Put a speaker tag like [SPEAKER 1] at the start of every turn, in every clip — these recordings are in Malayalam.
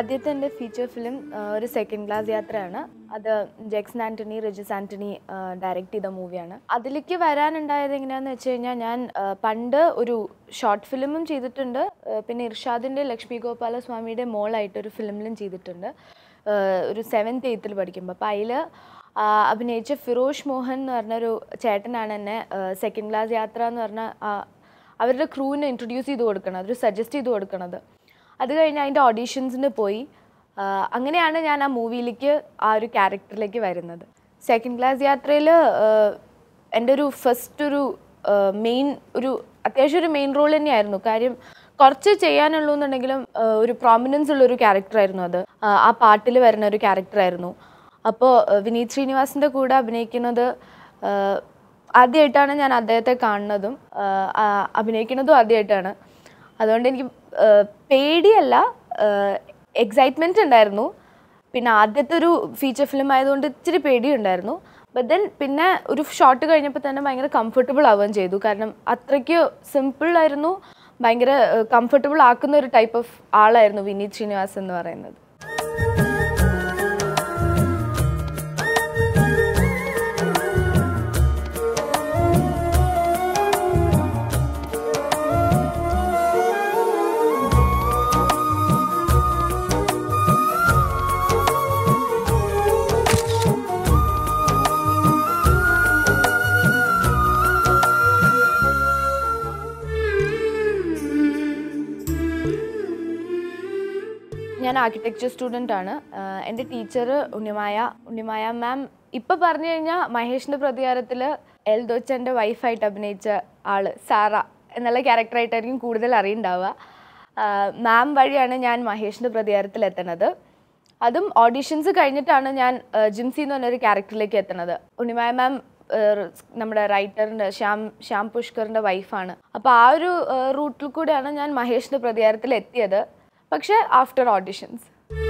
[SPEAKER 1] ആദ്യത്തെ എൻ്റെ ഫീച്ചർ ഫിലിം ഒരു സെക്കൻഡ് ക്ലാസ് യാത്രയാണ് അത് Jexson Antony Rijis Antony direct ചെയ്ത മൂവിയാണ് അതിലേക്ക് വരാനുണ്ടായത് എങ്ങനെയാണെന്ന് വെച്ച് കഴിഞ്ഞാൽ ഞാൻ ആ, പണ്ട് ഒരു ഷോർട്ട് ഫിലിമും ചെയ്തിട്ടുണ്ട് ആ, പിന്നെ ഇർഷാദിൻ്റെ ലക്ഷ്മി ഗോപാല സ്വാമിയുടെ മോളായിട്ട് ഒരു ഫിലിമിലും ചെയ്തിട്ടുണ്ട് ആ, ഒരു സെവൻത്ത് എയ്ത്തിൽ പഠിക്കുമ്പോൾ അപ്പോൾ അതിൽ അഭിനയിച്ച ഫിറോഷ് മോഹൻ എന്ന് പറഞ്ഞൊരു ചേട്ടനാണ് എന്നെ സെക്കൻഡ് ക്ലാസ് യാത്ര എന്ന് പറഞ്ഞ ആ, അവരുടെ ക്രൂവിനെ ഇൻട്രൊഡ്യൂസ് ചെയ്ത് കൊടുക്കണത് അവർ സജസ്റ്റ് ചെയ്ത് കൊടുക്കണത് അത് കഴിഞ്ഞ് അതിൻ്റെ ഓഡീഷൻസിന് പോയി ആ, അങ്ങനെയാണ് ഞാൻ ആ മൂവിയിലേക്ക് ആ ഒരു ക്യാരക്ടറിലേക്ക് വരുന്നത് സെക്കൻഡ് ക്ലാസ് യാത്രയിൽ എൻ്റെ ഒരു ഫസ്റ്റ് ഒരു മെയിൻ ഒരു അത്യാവശ്യം ഒരു മെയിൻ റോൾ തന്നെയായിരുന്നു കാര്യം കുറച്ച് ചെയ്യാനുള്ളൂ എന്നുണ്ടെങ്കിലും ആ, ഒരു പ്രോമിനൻസ് ഉള്ള ഒരു ക്യാരക്ടറായിരുന്നു അത് ആ, ആ പാട്ടിൽ വരുന്ന ഒരു ക്യാരക്ടറായിരുന്നു അപ്പോൾ വിനീത് ശ്രീനിവാസിൻ്റെ കൂടെ അഭിനയിക്കുന്നത് ആ, ആദ്യമായിട്ടാണ് ഞാൻ അദ്ദേഹത്തെ കാണുന്നതും ആ, ആ, അഭിനയിക്കുന്നതും ആദ്യമായിട്ടാണ് അതുകൊണ്ട് എനിക്ക് ആ, പേടിയല്ല എക്സൈറ്റ്മെൻറ്റ് ഉണ്ടായിരുന്നു പിന്നെ ആദ്യത്തെ ഒരു ഫീച്ചർ ഫിലിം ആയതുകൊണ്ട് ഇച്ചിരി പേടിയുണ്ടായിരുന്നു ബട്ട് ദെൻ പിന്നെ ഒരു ഷോട്ട് കഴിഞ്ഞപ്പോൾ തന്നെ ഭയങ്കര കംഫർട്ടബിൾ ആവുകയും ചെയ്തു കാരണം അത്രയ്ക്ക് സിമ്പിൾ ആയിരുന്നു ഭയങ്കര കംഫർട്ടബിൾ ആക്കുന്ന ഒരു ടൈപ്പ് ഓഫ് ആളായിരുന്നു വിനീത് ശ്രീനിവാസ് എന്ന് പറയുന്നത് ഞാൻ ആർക്കിടെക്ചർ സ്റ്റുഡൻ്റ് ആണ് ആഹ് എൻ്റെ ടീച്ചർ ഉണ്ണിമായ ഉണ്ണിമായ മാം ഇപ്പം പറഞ്ഞു കഴിഞ്ഞാൽ മഹേഷിൻ്റെ പ്രതികാരത്തിൽ എൽദോച്ചൻ്റെ വൈഫായിട്ട് അഭിനയിച്ച ആള് സാറ എന്നുള്ള ക്യാരക്ടറായിട്ടായിരിക്കും കൂടുതൽ അറിയുണ്ടാവുക മാം വഴിയാണ് ഞാൻ മഹേഷിൻ്റെ പ്രതികാരത്തിൽ എത്തുന്നത് അതും ഓഡീഷൻസ് കഴിഞ്ഞിട്ടാണ് ഞാൻ ആഹ് ജിംസി എന്ന് പറഞ്ഞൊരു ക്യാരക്ടറിലേക്ക് എത്തുന്നത് ഉണ്ണിമായ മാം നമ്മുടെ റൈറ്ററിൻ്റെ ശ്യാം ശ്യാം പുഷ്കറിൻ്റെ വൈഫാണ് അപ്പോൾ ആ ഒരു റൂട്ടിൽ കൂടെയാണ് ഞാൻ മഹേഷിൻ്റെ പ്രതികാരത്തിൽ എത്തിയത് പക്ഷേ ആഫ്റ്റർ ഓഡിഷൻസ്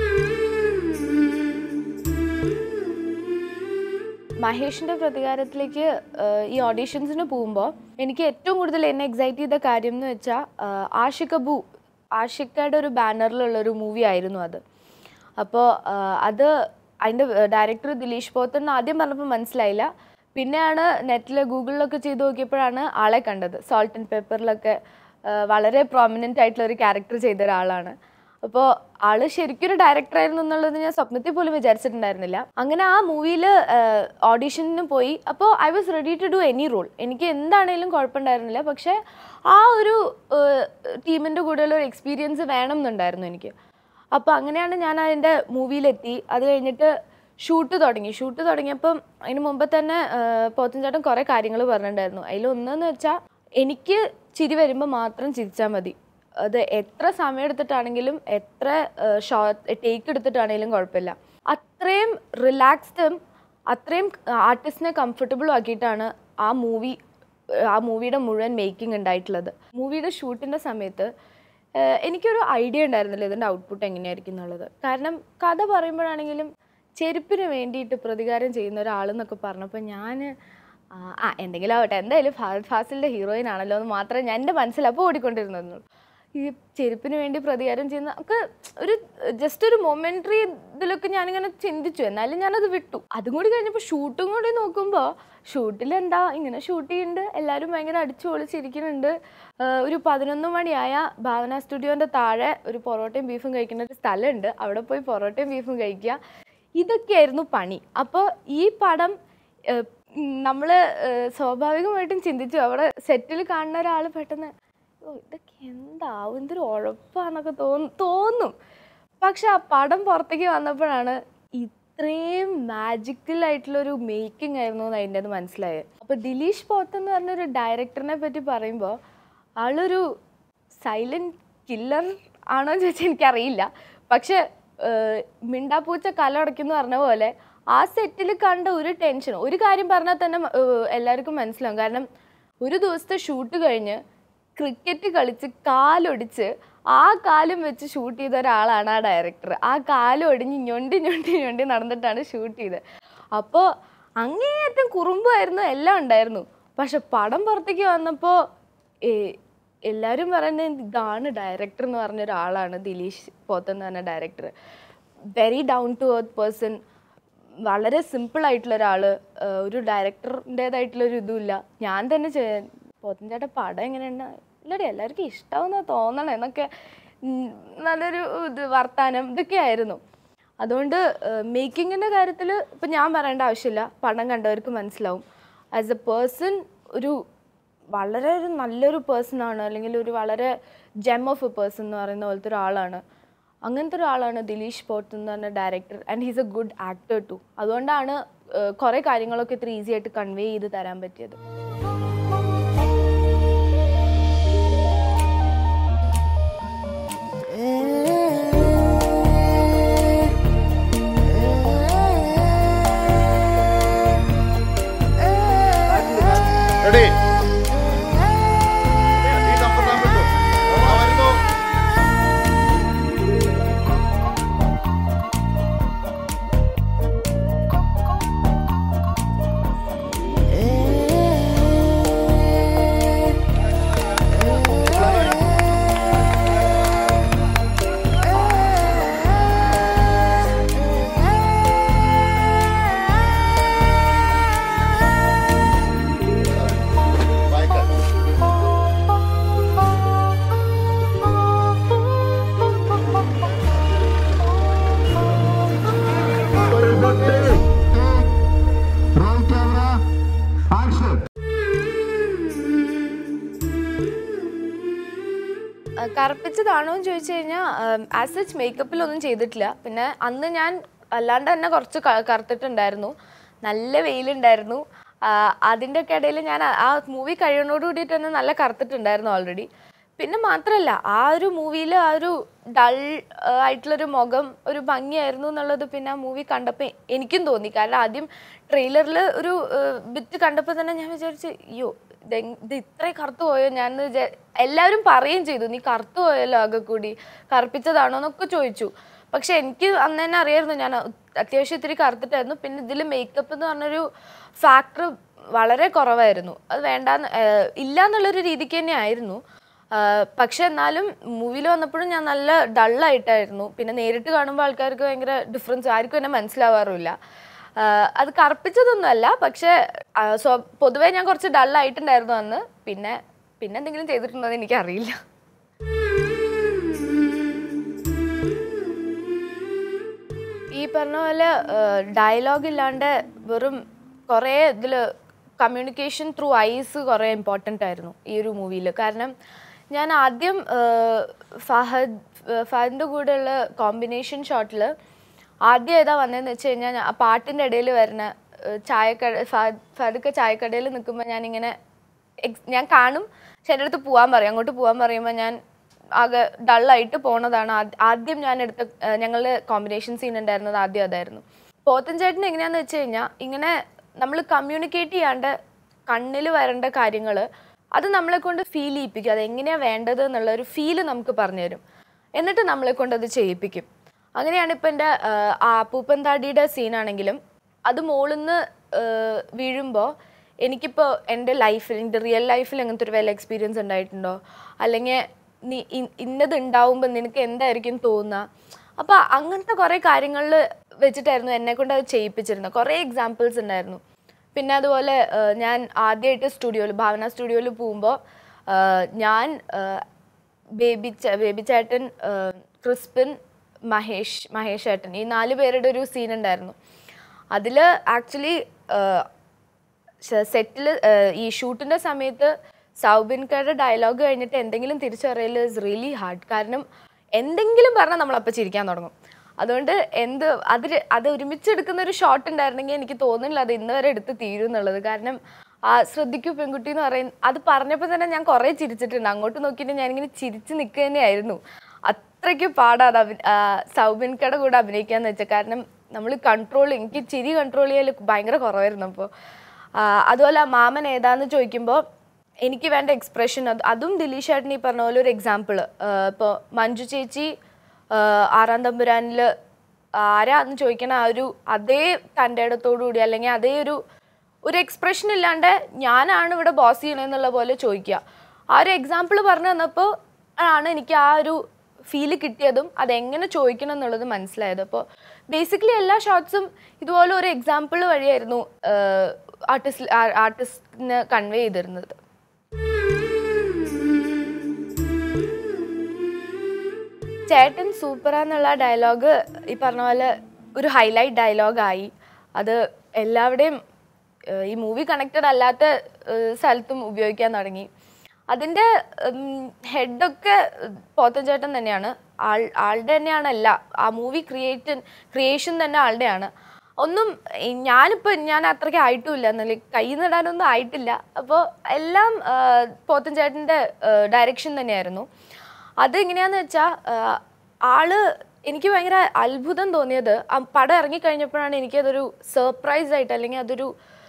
[SPEAKER 1] മഹേഷിൻ്റെ പ്രതികാരത്തിലേക്ക് ആഹ് ഈ ഓഡീഷൻസിന് പോകുമ്പോൾ എനിക്ക് ഏറ്റവും കൂടുതൽ എന്നെ എക്സൈറ്റ് ചെയ്ത കാര്യം എന്ന് വെച്ചാൽ ആഷിക് അബു ആഷിക്കയുടെ ഒരു ബാനറിലുള്ള ഒരു മൂവി ആയിരുന്നു അത് അപ്പോൾ അത് അതിൻ്റെ ഡയറക്ടർ ദിലീഷ് പോത്തൻ ആദ്യം പറഞ്ഞപ്പോൾ മനസ്സിലായില്ല പിന്നെയാണ് നെറ്റിൽ ഗൂഗിളിലൊക്കെ ചെയ്ത് നോക്കിയപ്പോഴാണ് ആളെ കണ്ടത് സോൾട്ട് ആൻഡ് പേപ്പറിലൊക്കെ വളരെ പ്രോമിനൻ്റ് ആയിട്ടുള്ള ഒരു ക്യാരക്ടർ ചെയ്ത ഒരാളാണ് അപ്പോൾ ആള് ശരിക്കും ഒരു ഡയറക്ടർ ആയിരുന്നു എന്നുള്ളത് ഞാൻ സ്വപ്നത്തിൽ പോലും വിചാരിച്ചിട്ടുണ്ടായിരുന്നില്ല അങ്ങനെ ആ മൂവിയിൽ ഓഡീഷന് പോയി അപ്പോൾ I was ready to do any role എനിക്ക് എന്താണേലും കുഴപ്പമുണ്ടായിരുന്നില്ല പക്ഷേ ആ ഒരു ടീമിൻ്റെ കൂടെയുള്ള ഒരു എക്സ്പീരിയൻസ് വേണം എന്നുണ്ടായിരുന്നു എനിക്ക് അപ്പോൾ അങ്ങനെയാണ് ഞാൻ അതിൻ്റെ മൂവിയിലെത്തി അത് കഴിഞ്ഞിട്ട് ഷൂട്ട് തുടങ്ങി ഷൂട്ട് തുടങ്ങിയപ്പം അതിന് മുമ്പ് തന്നെ പോത്തൻ ചേട്ടൻ കുറേ കാര്യങ്ങൾ പറഞ്ഞിട്ടുണ്ടായിരുന്നു അതിലൊന്നെന്ന് വെച്ചാൽ എനിക്ക് ചിരി വരുമ്പോൾ മാത്രം ചിരിച്ചാൽ മതി അത് എത്ര സമയം എടുത്തിട്ടാണെങ്കിലും എത്ര ഷോർട്ട് ടേക്ക് എടുത്തിട്ടാണെങ്കിലും കുഴപ്പമില്ല അത്രയും റിലാക്സ്ഡും അത്രയും ആർട്ടിസ്റ്റിനെ കംഫർട്ടബിളും ആക്കിയിട്ടാണ് ആ മൂവി ആ മൂവിയുടെ മുഴുവൻ മേക്കിംഗ് ഉണ്ടായിട്ടുള്ളത് മൂവിയുടെ ഷൂട്ടിൻ്റെ സമയത്ത് ഏഹ് എനിക്കൊരു ഐഡിയ ഉണ്ടായിരുന്നില്ല ഇതിൻ്റെ ഔട്ട്പുട്ട് എങ്ങനെയായിരിക്കും എന്നുള്ളത് കാരണം കഥ പറയുമ്പോഴാണെങ്കിലും ചെരുപ്പിന് വേണ്ടിയിട്ട് പ്രതികാരം ചെയ്യുന്ന ഒരാളെന്നൊക്കെ പറഞ്ഞപ്പോൾ ഞാൻ ആ എന്തെങ്കിലും ആവട്ടെ എന്തായാലും ഫഹദ് ഫാസിലിൻ്റെ ഹീറോയിൻ ആണല്ലോ എന്ന് മാത്രമേ ഞാൻ എൻ്റെ മനസ്സിൽ അപ്പോൾ ഓടിക്കൊണ്ടിരുന്നുള്ളൂ ഈ ചെരുപ്പിന് വേണ്ടി പ്രതികാരം ചെയ്യുന്ന നമുക്ക് ഒരു ജസ്റ്റ് ഒരു മൊമെൻ്ററി ഇതിലൊക്കെ ഞാനിങ്ങനെ ചിന്തിച്ചു എന്നാലും ഞാനത് വിട്ടു അതും കൂടി കഴിഞ്ഞപ്പോൾ ഷൂട്ടും കൂടി നോക്കുമ്പോൾ ഷൂട്ടിൽ എന്താ ഇങ്ങനെ ഷൂട്ട് ചെയ്യുന്നുണ്ട് എല്ലാവരും ഭയങ്കര അടിച്ചു പൊളിച്ചിരിക്കുന്നുണ്ട് ആഹ് ഒരു പതിനൊന്ന് മണിയായ ഭാവന സ്റ്റുഡിയോൻ്റെ താഴെ ഒരു പൊറോട്ടയും ബീഫും കഴിക്കുന്ന ഒരു സ്ഥലമുണ്ട് അവിടെ പോയി പൊറോട്ടയും ബീഫും കഴിക്കുക ഇതൊക്കെയായിരുന്നു പണി അപ്പോൾ ഈ പടം നമ്മൾ സ്വാഭാവികമായിട്ടും ചിന്തിച്ചു അവിടെ സെറ്റിൽ കാണുന്ന ഒരാൾ പെട്ടെന്ന് ഓ ഇതൊക്കെ എന്താവും എന്തൊരു ഉഴപ്പാന്നൊക്കെ തോന്നും തോന്നും പക്ഷെ ആ പടം പുറത്തേക്ക് വന്നപ്പോഴാണ് ഇത്രയും മാജിക്കൽ ആയിട്ടുള്ളൊരു മേക്കിംഗ് ആയിരുന്നു എന്ന് അതിൻ്റെ അത് മനസ്സിലായത് അപ്പോൾ ദിലീഷ് പോത്ത് എന്ന് പറഞ്ഞൊരു ഡയറക്ടറിനെ പറ്റി പറയുമ്പോൾ ആളൊരു സൈലൻറ്റ് കില്ലർ ആണോ എന്ന് ചോദിച്ചാൽ എനിക്കറിയില്ല പക്ഷെ ഏഹ്, മിണ്ടാപ്പൂച്ച കലടയ്ക്കുന്നു പറഞ്ഞ പോലെ ആ സെറ്റിൽ കണ്ട ഒരു ടെൻഷൻ ഒരു കാര്യം പറഞ്ഞാൽ തന്നെ മ- ഏഹ്, എല്ലാവർക്കും മനസ്സിലാവും കാരണം ഒരു ദിവസത്തെ ഷൂട്ട് കഴിഞ്ഞ് ക്രിക്കറ്റ് കളിച്ച് കാലൊടിച്ച് ആ കാലും വെച്ച് ഷൂട്ട് ചെയ്ത ഒരാളാണ് ആ ഡയറക്ടർ ആ കാലും ഒടിഞ്ഞ് ഞൊണ്ടി ഞൊണ്ടി ഞൊണ്ടി നടന്നിട്ടാണ് ഷൂട്ട് ചെയ്തത് അപ്പോൾ അങ്ങേയറ്റം കുറുമ്പായിരുന്നു എല്ലാം ഉണ്ടായിരുന്നു പക്ഷെ പടം പുറത്തേക്ക് വന്നപ്പോൾ എല്ലാവരും പറയുന്നത് ഇതാണ് ഡയറക്ടർ എന്ന് പറഞ്ഞ ഒരാളാണ് ദിലീഷ് പോത്തൻ എന്ന് പറഞ്ഞ director very down to earth person വളരെ സിമ്പിൾ ആയിട്ടുള്ള ഒരാൾ ഒരു ഡയറക്ടറിൻ്റെതായിട്ടുള്ള ഒരു ഇതുമില്ല ഞാൻ തന്നെ ചെ- പോത്തൻ ചേട്ടാ പടം എങ്ങനെയുണ്ട് ഇല്ലടി എല്ലാവർക്കും ഇഷ്ടമാവുന്ന തോന്നണം എന്നൊക്കെ ഉം, നല്ലൊരു ഇത് വർത്താനം ഇതൊക്കെ ആയിരുന്നു അതുകൊണ്ട് മേക്കിങ്ങിൻ്റെ കാര്യത്തിൽ ഇപ്പം ഞാൻ പറയേണ്ട ആവശ്യമില്ല പടം കണ്ടവർക്ക് മനസ്സിലാവും ആസ് എ പേഴ്സൺ ഒരു വളരെ ഒരു നല്ലൊരു പേഴ്സൺ ആണ് അല്ലെങ്കിൽ ഒരു വളരെ ജെം ഓഫ് എ പേഴ്സൺ എന്ന് പറയുന്ന പോലത്തെ ഒരാളാണ് അങ്ങനത്തെ ഒരാളാണ് ദിലീഷ് പോട്ട് എന്ന് പറഞ്ഞ director and he's a good actor too അതുകൊണ്ടാണ് ഏഹ്, കുറേ കാര്യങ്ങളൊക്കെ ഇത്ര ഈസി ആയിട്ട് കൺവേ ചെയ്ത് തരാൻ പറ്റിയത്
[SPEAKER 2] റെഡി നീ കംഫർട്ടാൻ പറ്റൂ ആ വരുന്നു വായിക്കാം
[SPEAKER 3] Roll camera, action.
[SPEAKER 1] ആ, കറുപ്പിച്ചതാണോ എന്ന് ചോദിച്ചു കഴിഞ്ഞാൽ ആസ് സച്ച് മേക്കപ്പിലൊന്നും ചെയ്തിട്ടില്ല പിന്നെ അന്ന് ഞാൻ അല്ലാണ്ട് തന്നെ കുറച്ച് ക- കറുത്തിട്ടുണ്ടായിരുന്നു നല്ല വെയിലുണ്ടായിരുന്നു അതിൻ്റെ ഒക്കെ ഇടയിൽ ഞാൻ ആ- ആ മൂവി കഴിയുന്നതോട് കൂടിയിട്ട് തന്നെ നല്ല കറുത്തിട്ടുണ്ടായിരുന്നു ഓൾറെഡി പിന്നെ മാത്രമല്ല ആ ഒരു മൂവിയിൽ ആ ഒരു ഡൾ ആയിട്ടുള്ളൊരു മുഖം ഒരു ഭംഗിയായിരുന്നു എന്നുള്ളത് പിന്നെ ആ മൂവി കണ്ടപ്പോൾ എനിക്കും തോന്നി കാരണം ആദ്യം ട്രെയിലറിൽ ഒരു ബിറ്റ് കണ്ടപ്പോൾ തന്നെ ഞാൻ വിചാരിച്ചു അയ്യോ ഇത് എങ്- ഇത് ഇത്രയും കറുത്തു പോയോ ഞാൻ എല്ലാവരും പറയുകയും ചെയ്തു നീ കറുത്തു പോയല്ലോ ആകെ കൂടി കറുപ്പിച്ചതാണോ എന്നൊക്കെ ചോദിച്ചു പക്ഷെ എനിക്ക് അന്ന് തന്നെ അറിയായിരുന്നു ഞാൻ അത്യാവശ്യം ഇത്തിരി കറുത്തിട്ടായിരുന്നു പിന്നെ ഇതിൽ മേക്കപ്പ് എന്ന് പറഞ്ഞൊരു ഫാക്ടർ വളരെ കുറവായിരുന്നു അത് വേണ്ടാന്ന് ഏഹ് ഇല്ല എന്നുള്ളൊരു രീതിക്ക് തന്നെ ആയിരുന്നു ആഹ് പക്ഷെ എന്നാലും മൂവിയിൽ വന്നപ്പോഴും ഞാൻ നല്ല ഡള്ളായിട്ടായിരുന്നു പിന്നെ നേരിട്ട് കാണുമ്പോൾ ആൾക്കാർക്ക് ഭയങ്കര ഡിഫറൻസ് ആർക്കും എന്നെ മനസ്സിലാവാറുമില്ല ആഹ് അത് കറുപ്പിച്ചതൊന്നുമല്ല പക്ഷേ ആഹ് സ്വ- പൊതുവേ ഞാൻ കുറച്ച് ഡള്ളായിട്ടുണ്ടായിരുന്നു അന്ന് പിന്നെ പിന്നെ എന്തെങ്കിലും ചെയ്തിട്ടുണ്ടോ എന്ന് എനിക്കറിയില്ല ഈ പറഞ്ഞ പോലെ ഡയലോഗ് ഇല്ലാണ്ട് വെറും കുറേ ഇതിൽ കമ്മ്യൂണിക്കേഷൻ ത്രൂ ഐസ് കുറേ ഇമ്പോർട്ടൻ്റ് ആയിരുന്നു ഈ ഒരു മൂവിയിൽ കാരണം ഞാൻ ആദ്യം ഏഹ്, ഫഹദ് ഏഹ്, ഫഹദിൻ്റെ കൂടെയുള്ള കോമ്പിനേഷൻ ഷോട്ടിൽ ആദ്യം ഏതാ വന്നതെന്ന് വെച്ച് കഴിഞ്ഞാൽ ആ പാട്ടിൻ്റെ ഇടയിൽ വരുന്ന ഏഹ്, ചായക്കട ഫഹദ് ഫഹദൊക്കെ ചായക്കടയിൽ നിൽക്കുമ്പോൾ ഞാനിങ്ങനെ എക്സ് ഞാൻ കാണും പക്ഷെ എൻ്റെ അടുത്ത് പോകാൻ പറയും അങ്ങോട്ട് പോകാൻ പറയുമ്പോൾ ഞാൻ ആകെ ഡള്ളായിട്ട് പോണതാണ് ആദ്യ- ആദ്യം ഞാൻ എടുത്ത ഞങ്ങളുടെ കോമ്പിനേഷൻ സീൻ ഉണ്ടായിരുന്നത് ആദ്യം അതായിരുന്നു പോത്തൻ ചേട്ടൻ എങ്ങനെയാന്ന് വെച്ച് കഴിഞ്ഞാൽ ഇങ്ങനെ നമ്മൾ കമ്മ്യൂണിക്കേറ്റ് ചെയ്യാണ്ട് കണ്ണിൽ വരേണ്ട കാര്യങ്ങൾ അത് നമ്മളെ കൊണ്ട് ഫീൽ ചെയ്യിപ്പിക്കും അത് എങ്ങനെയാണ് വേണ്ടത് എന്നുള്ള ഒരു ഫീല് നമുക്ക് പറഞ്ഞു തരും എന്നിട്ട് നമ്മളെ കൊണ്ട് അത് ചെയ്യിപ്പിക്കും അങ്ങനെയാണ് ഇപ്പം എൻ്റെ ആ പൂപ്പന്താടിയുടെ സീനാണെങ്കിലും അത് മുകളിൽ നിന്ന് വീഴുമ്പോൾ എനിക്കിപ്പോൾ എൻ്റെ ലൈഫിൽ എൻ്റെ റിയൽ ലൈഫിൽ അങ്ങനത്തെ ഒരു വല്ല എക്സ്പീരിയൻസ് ഉണ്ടായിട്ടുണ്ടോ അല്ലെങ്കിൽ നീ ഇ- ഇന്നത് ഉണ്ടാവുമ്പോൾ നിനക്ക് എന്തായിരിക്കും തോന്നുക അപ്പോൾ അങ്ങനത്തെ കുറേ കാര്യങ്ങളിൽ വെച്ചിട്ടായിരുന്നു എന്നെ കൊണ്ട് അത് ചെയ്യിപ്പിച്ചിരുന്നത് കുറേ എക്സാമ്പിൾസ് ഉണ്ടായിരുന്നു പിന്നെ അതുപോലെ ആ, ഞാൻ ആദ്യമായിട്ട് സ്റ്റുഡിയോയിൽ ഭാവന സ്റ്റുഡിയോയിൽ പോകുമ്പോൾ ഞാൻ ആ, ബേബി ചേ- ബേബി ചേട്ടൻ ആ, ക്രിസ്പിൻ മഹേഷ് മഹേഷ് ചേട്ടൻ ഈ നാല് പേരുടെ ഒരു സീൻ ഉണ്ടായിരുന്നു അതിൽ ആക്ച്വലി സെറ്റിൽ ഈ ഷൂട്ടിൻ്റെ സമയത്ത് സൗബിൻകയുടെ ഡയലോഗ് കഴിഞ്ഞിട്ട് എന്തെങ്കിലും തിരിച്ചറിയൽ ഇസ് റിയലി ഹാർഡ് കാരണം എന്തെങ്കിലും പറഞ്ഞാൽ നമ്മൾ അപ്പം ചിരിക്കാൻ തുടങ്ങും അതുകൊണ്ട് എന്ത് അത് ര- അത് ഒരുമിച്ചെടുക്കുന്ന ഒരു ഷോട്ട് ഉണ്ടായിരുന്നെങ്കിൽ എനിക്ക് തോന്നുന്നില്ല അത് ഇന്ന് വരെ എടുത്ത് തീരും എന്നുള്ളത് കാരണം ആ ശ്രദ്ധിക്കൂ പെൺകുട്ടി എന്ന് പറയുന്ന അത് പറഞ്ഞപ്പോൾ തന്നെ ഞാൻ കുറേ ചിരിച്ചിട്ടുണ്ട് അങ്ങോട്ട് നോക്കിയിട്ട് ഞാനിങ്ങനെ ചിരിച്ച് നിൽക്കുക തന്നെയായിരുന്നു അത്രയ്ക്ക് പാടാണ് അഭി സൗബിൻകയുടെ കൂടെ അഭിനയിക്കാന്ന് വെച്ചാൽ കാരണം നമ്മൾ കൺട്രോൾ എനിക്ക് ചിരി കൺട്രോൾ ചെയ്യൽ ഭയങ്കര കുറവായിരുന്നു അപ്പോൾ അതുപോലെ ആ മാമൻ ഏതാന്ന് ചോദിക്കുമ്പോൾ എനിക്ക് വേണ്ട എക്സ്പ്രഷൻ അത് അതും ദിലീഷ് ഏട്ടൻ ഈ പറഞ്ഞ പോലെ ഒരു എക്സാമ്പിൾ ഇപ്പോൾ മഞ്ജു ചേച്ചി ആ, ആറാം തമ്പുരാനിൽ ആരാ എന്ന് ചോദിക്കണ ആ ഒരു അതേ തൻ്റെ ഇടത്തോടു കൂടി അല്ലെങ്കിൽ അതേ ഒരു ഒരു എക്സ്പ്രഷൻ ഇല്ലാണ്ട് ഞാനാണ് ഇവിടെ ബോസ് ചെയ്യണമെന്നുള്ള പോലെ ചോദിക്കുക ആ ഒരു എക്സാമ്പിൾ പറഞ്ഞു തന്നപ്പോൾ ആണ് എനിക്ക് ആ ഒരു ഫീല് കിട്ടിയതും അതെങ്ങനെ ചോദിക്കണം എന്നുള്ളത് മനസ്സിലായത് അപ്പോൾ ബേസിക്കലി എല്ലാ ഷോർട്സും ഇതുപോലെ ഒരു എക്സാമ്പിൾ വഴിയായിരുന്നു ആർട്ടിസ്റ്റ് ആർട്ടിസ്റ്റിന് കൺവേ ചെയ്തിരുന്നത് ചേട്ടൻ സൂപ്പറാന്നുള്ള ഡയലോഗ് ഈ പറഞ്ഞ പോലെ ഒരു ഹൈലൈറ്റ് ഡയലോഗായി അത് എല്ലാവരുടെയും ഏഹ്, ഈ മൂവി കണക്റ്റഡ് അല്ലാത്ത ഏഹ്, സ്ഥലത്തും ഉപയോഗിക്കാൻ തുടങ്ങി അതിൻ്റെ ഹെഡൊക്കെ പോത്തൻ ചേട്ടൻ തന്നെയാണ് ആൾ ആളുടെ തന്നെയാണ് അല്ല ആ മൂവി ക്രിയേറ്റ് ക്രിയേഷൻ തന്നെ ആളുടെയാണ് ഒന്നും ഈ ഞാനിപ്പോൾ ഞാൻ അത്രയ്ക്ക് ആയിട്ടുമില്ല എന്നല്ലേ കൈ നടാനൊന്നും ആയിട്ടില്ല അപ്പോൾ എല്ലാം ഏഹ്, പോത്തൻ ചേട്ടൻ്റെ ഡയറക്ഷൻ തന്നെയായിരുന്നു അത് എങ്ങനെയാന്ന് വെച്ചാൽ ആള് എനിക്ക് ഭയങ്കര അത്ഭുതം തോന്നിയത് ആ പടം ഇറങ്ങിക്കഴിഞ്ഞപ്പോഴാണ് എനിക്കതൊരു സർപ്രൈസ് ആയിട്ട് അല്ലെങ്കിൽ അതൊരു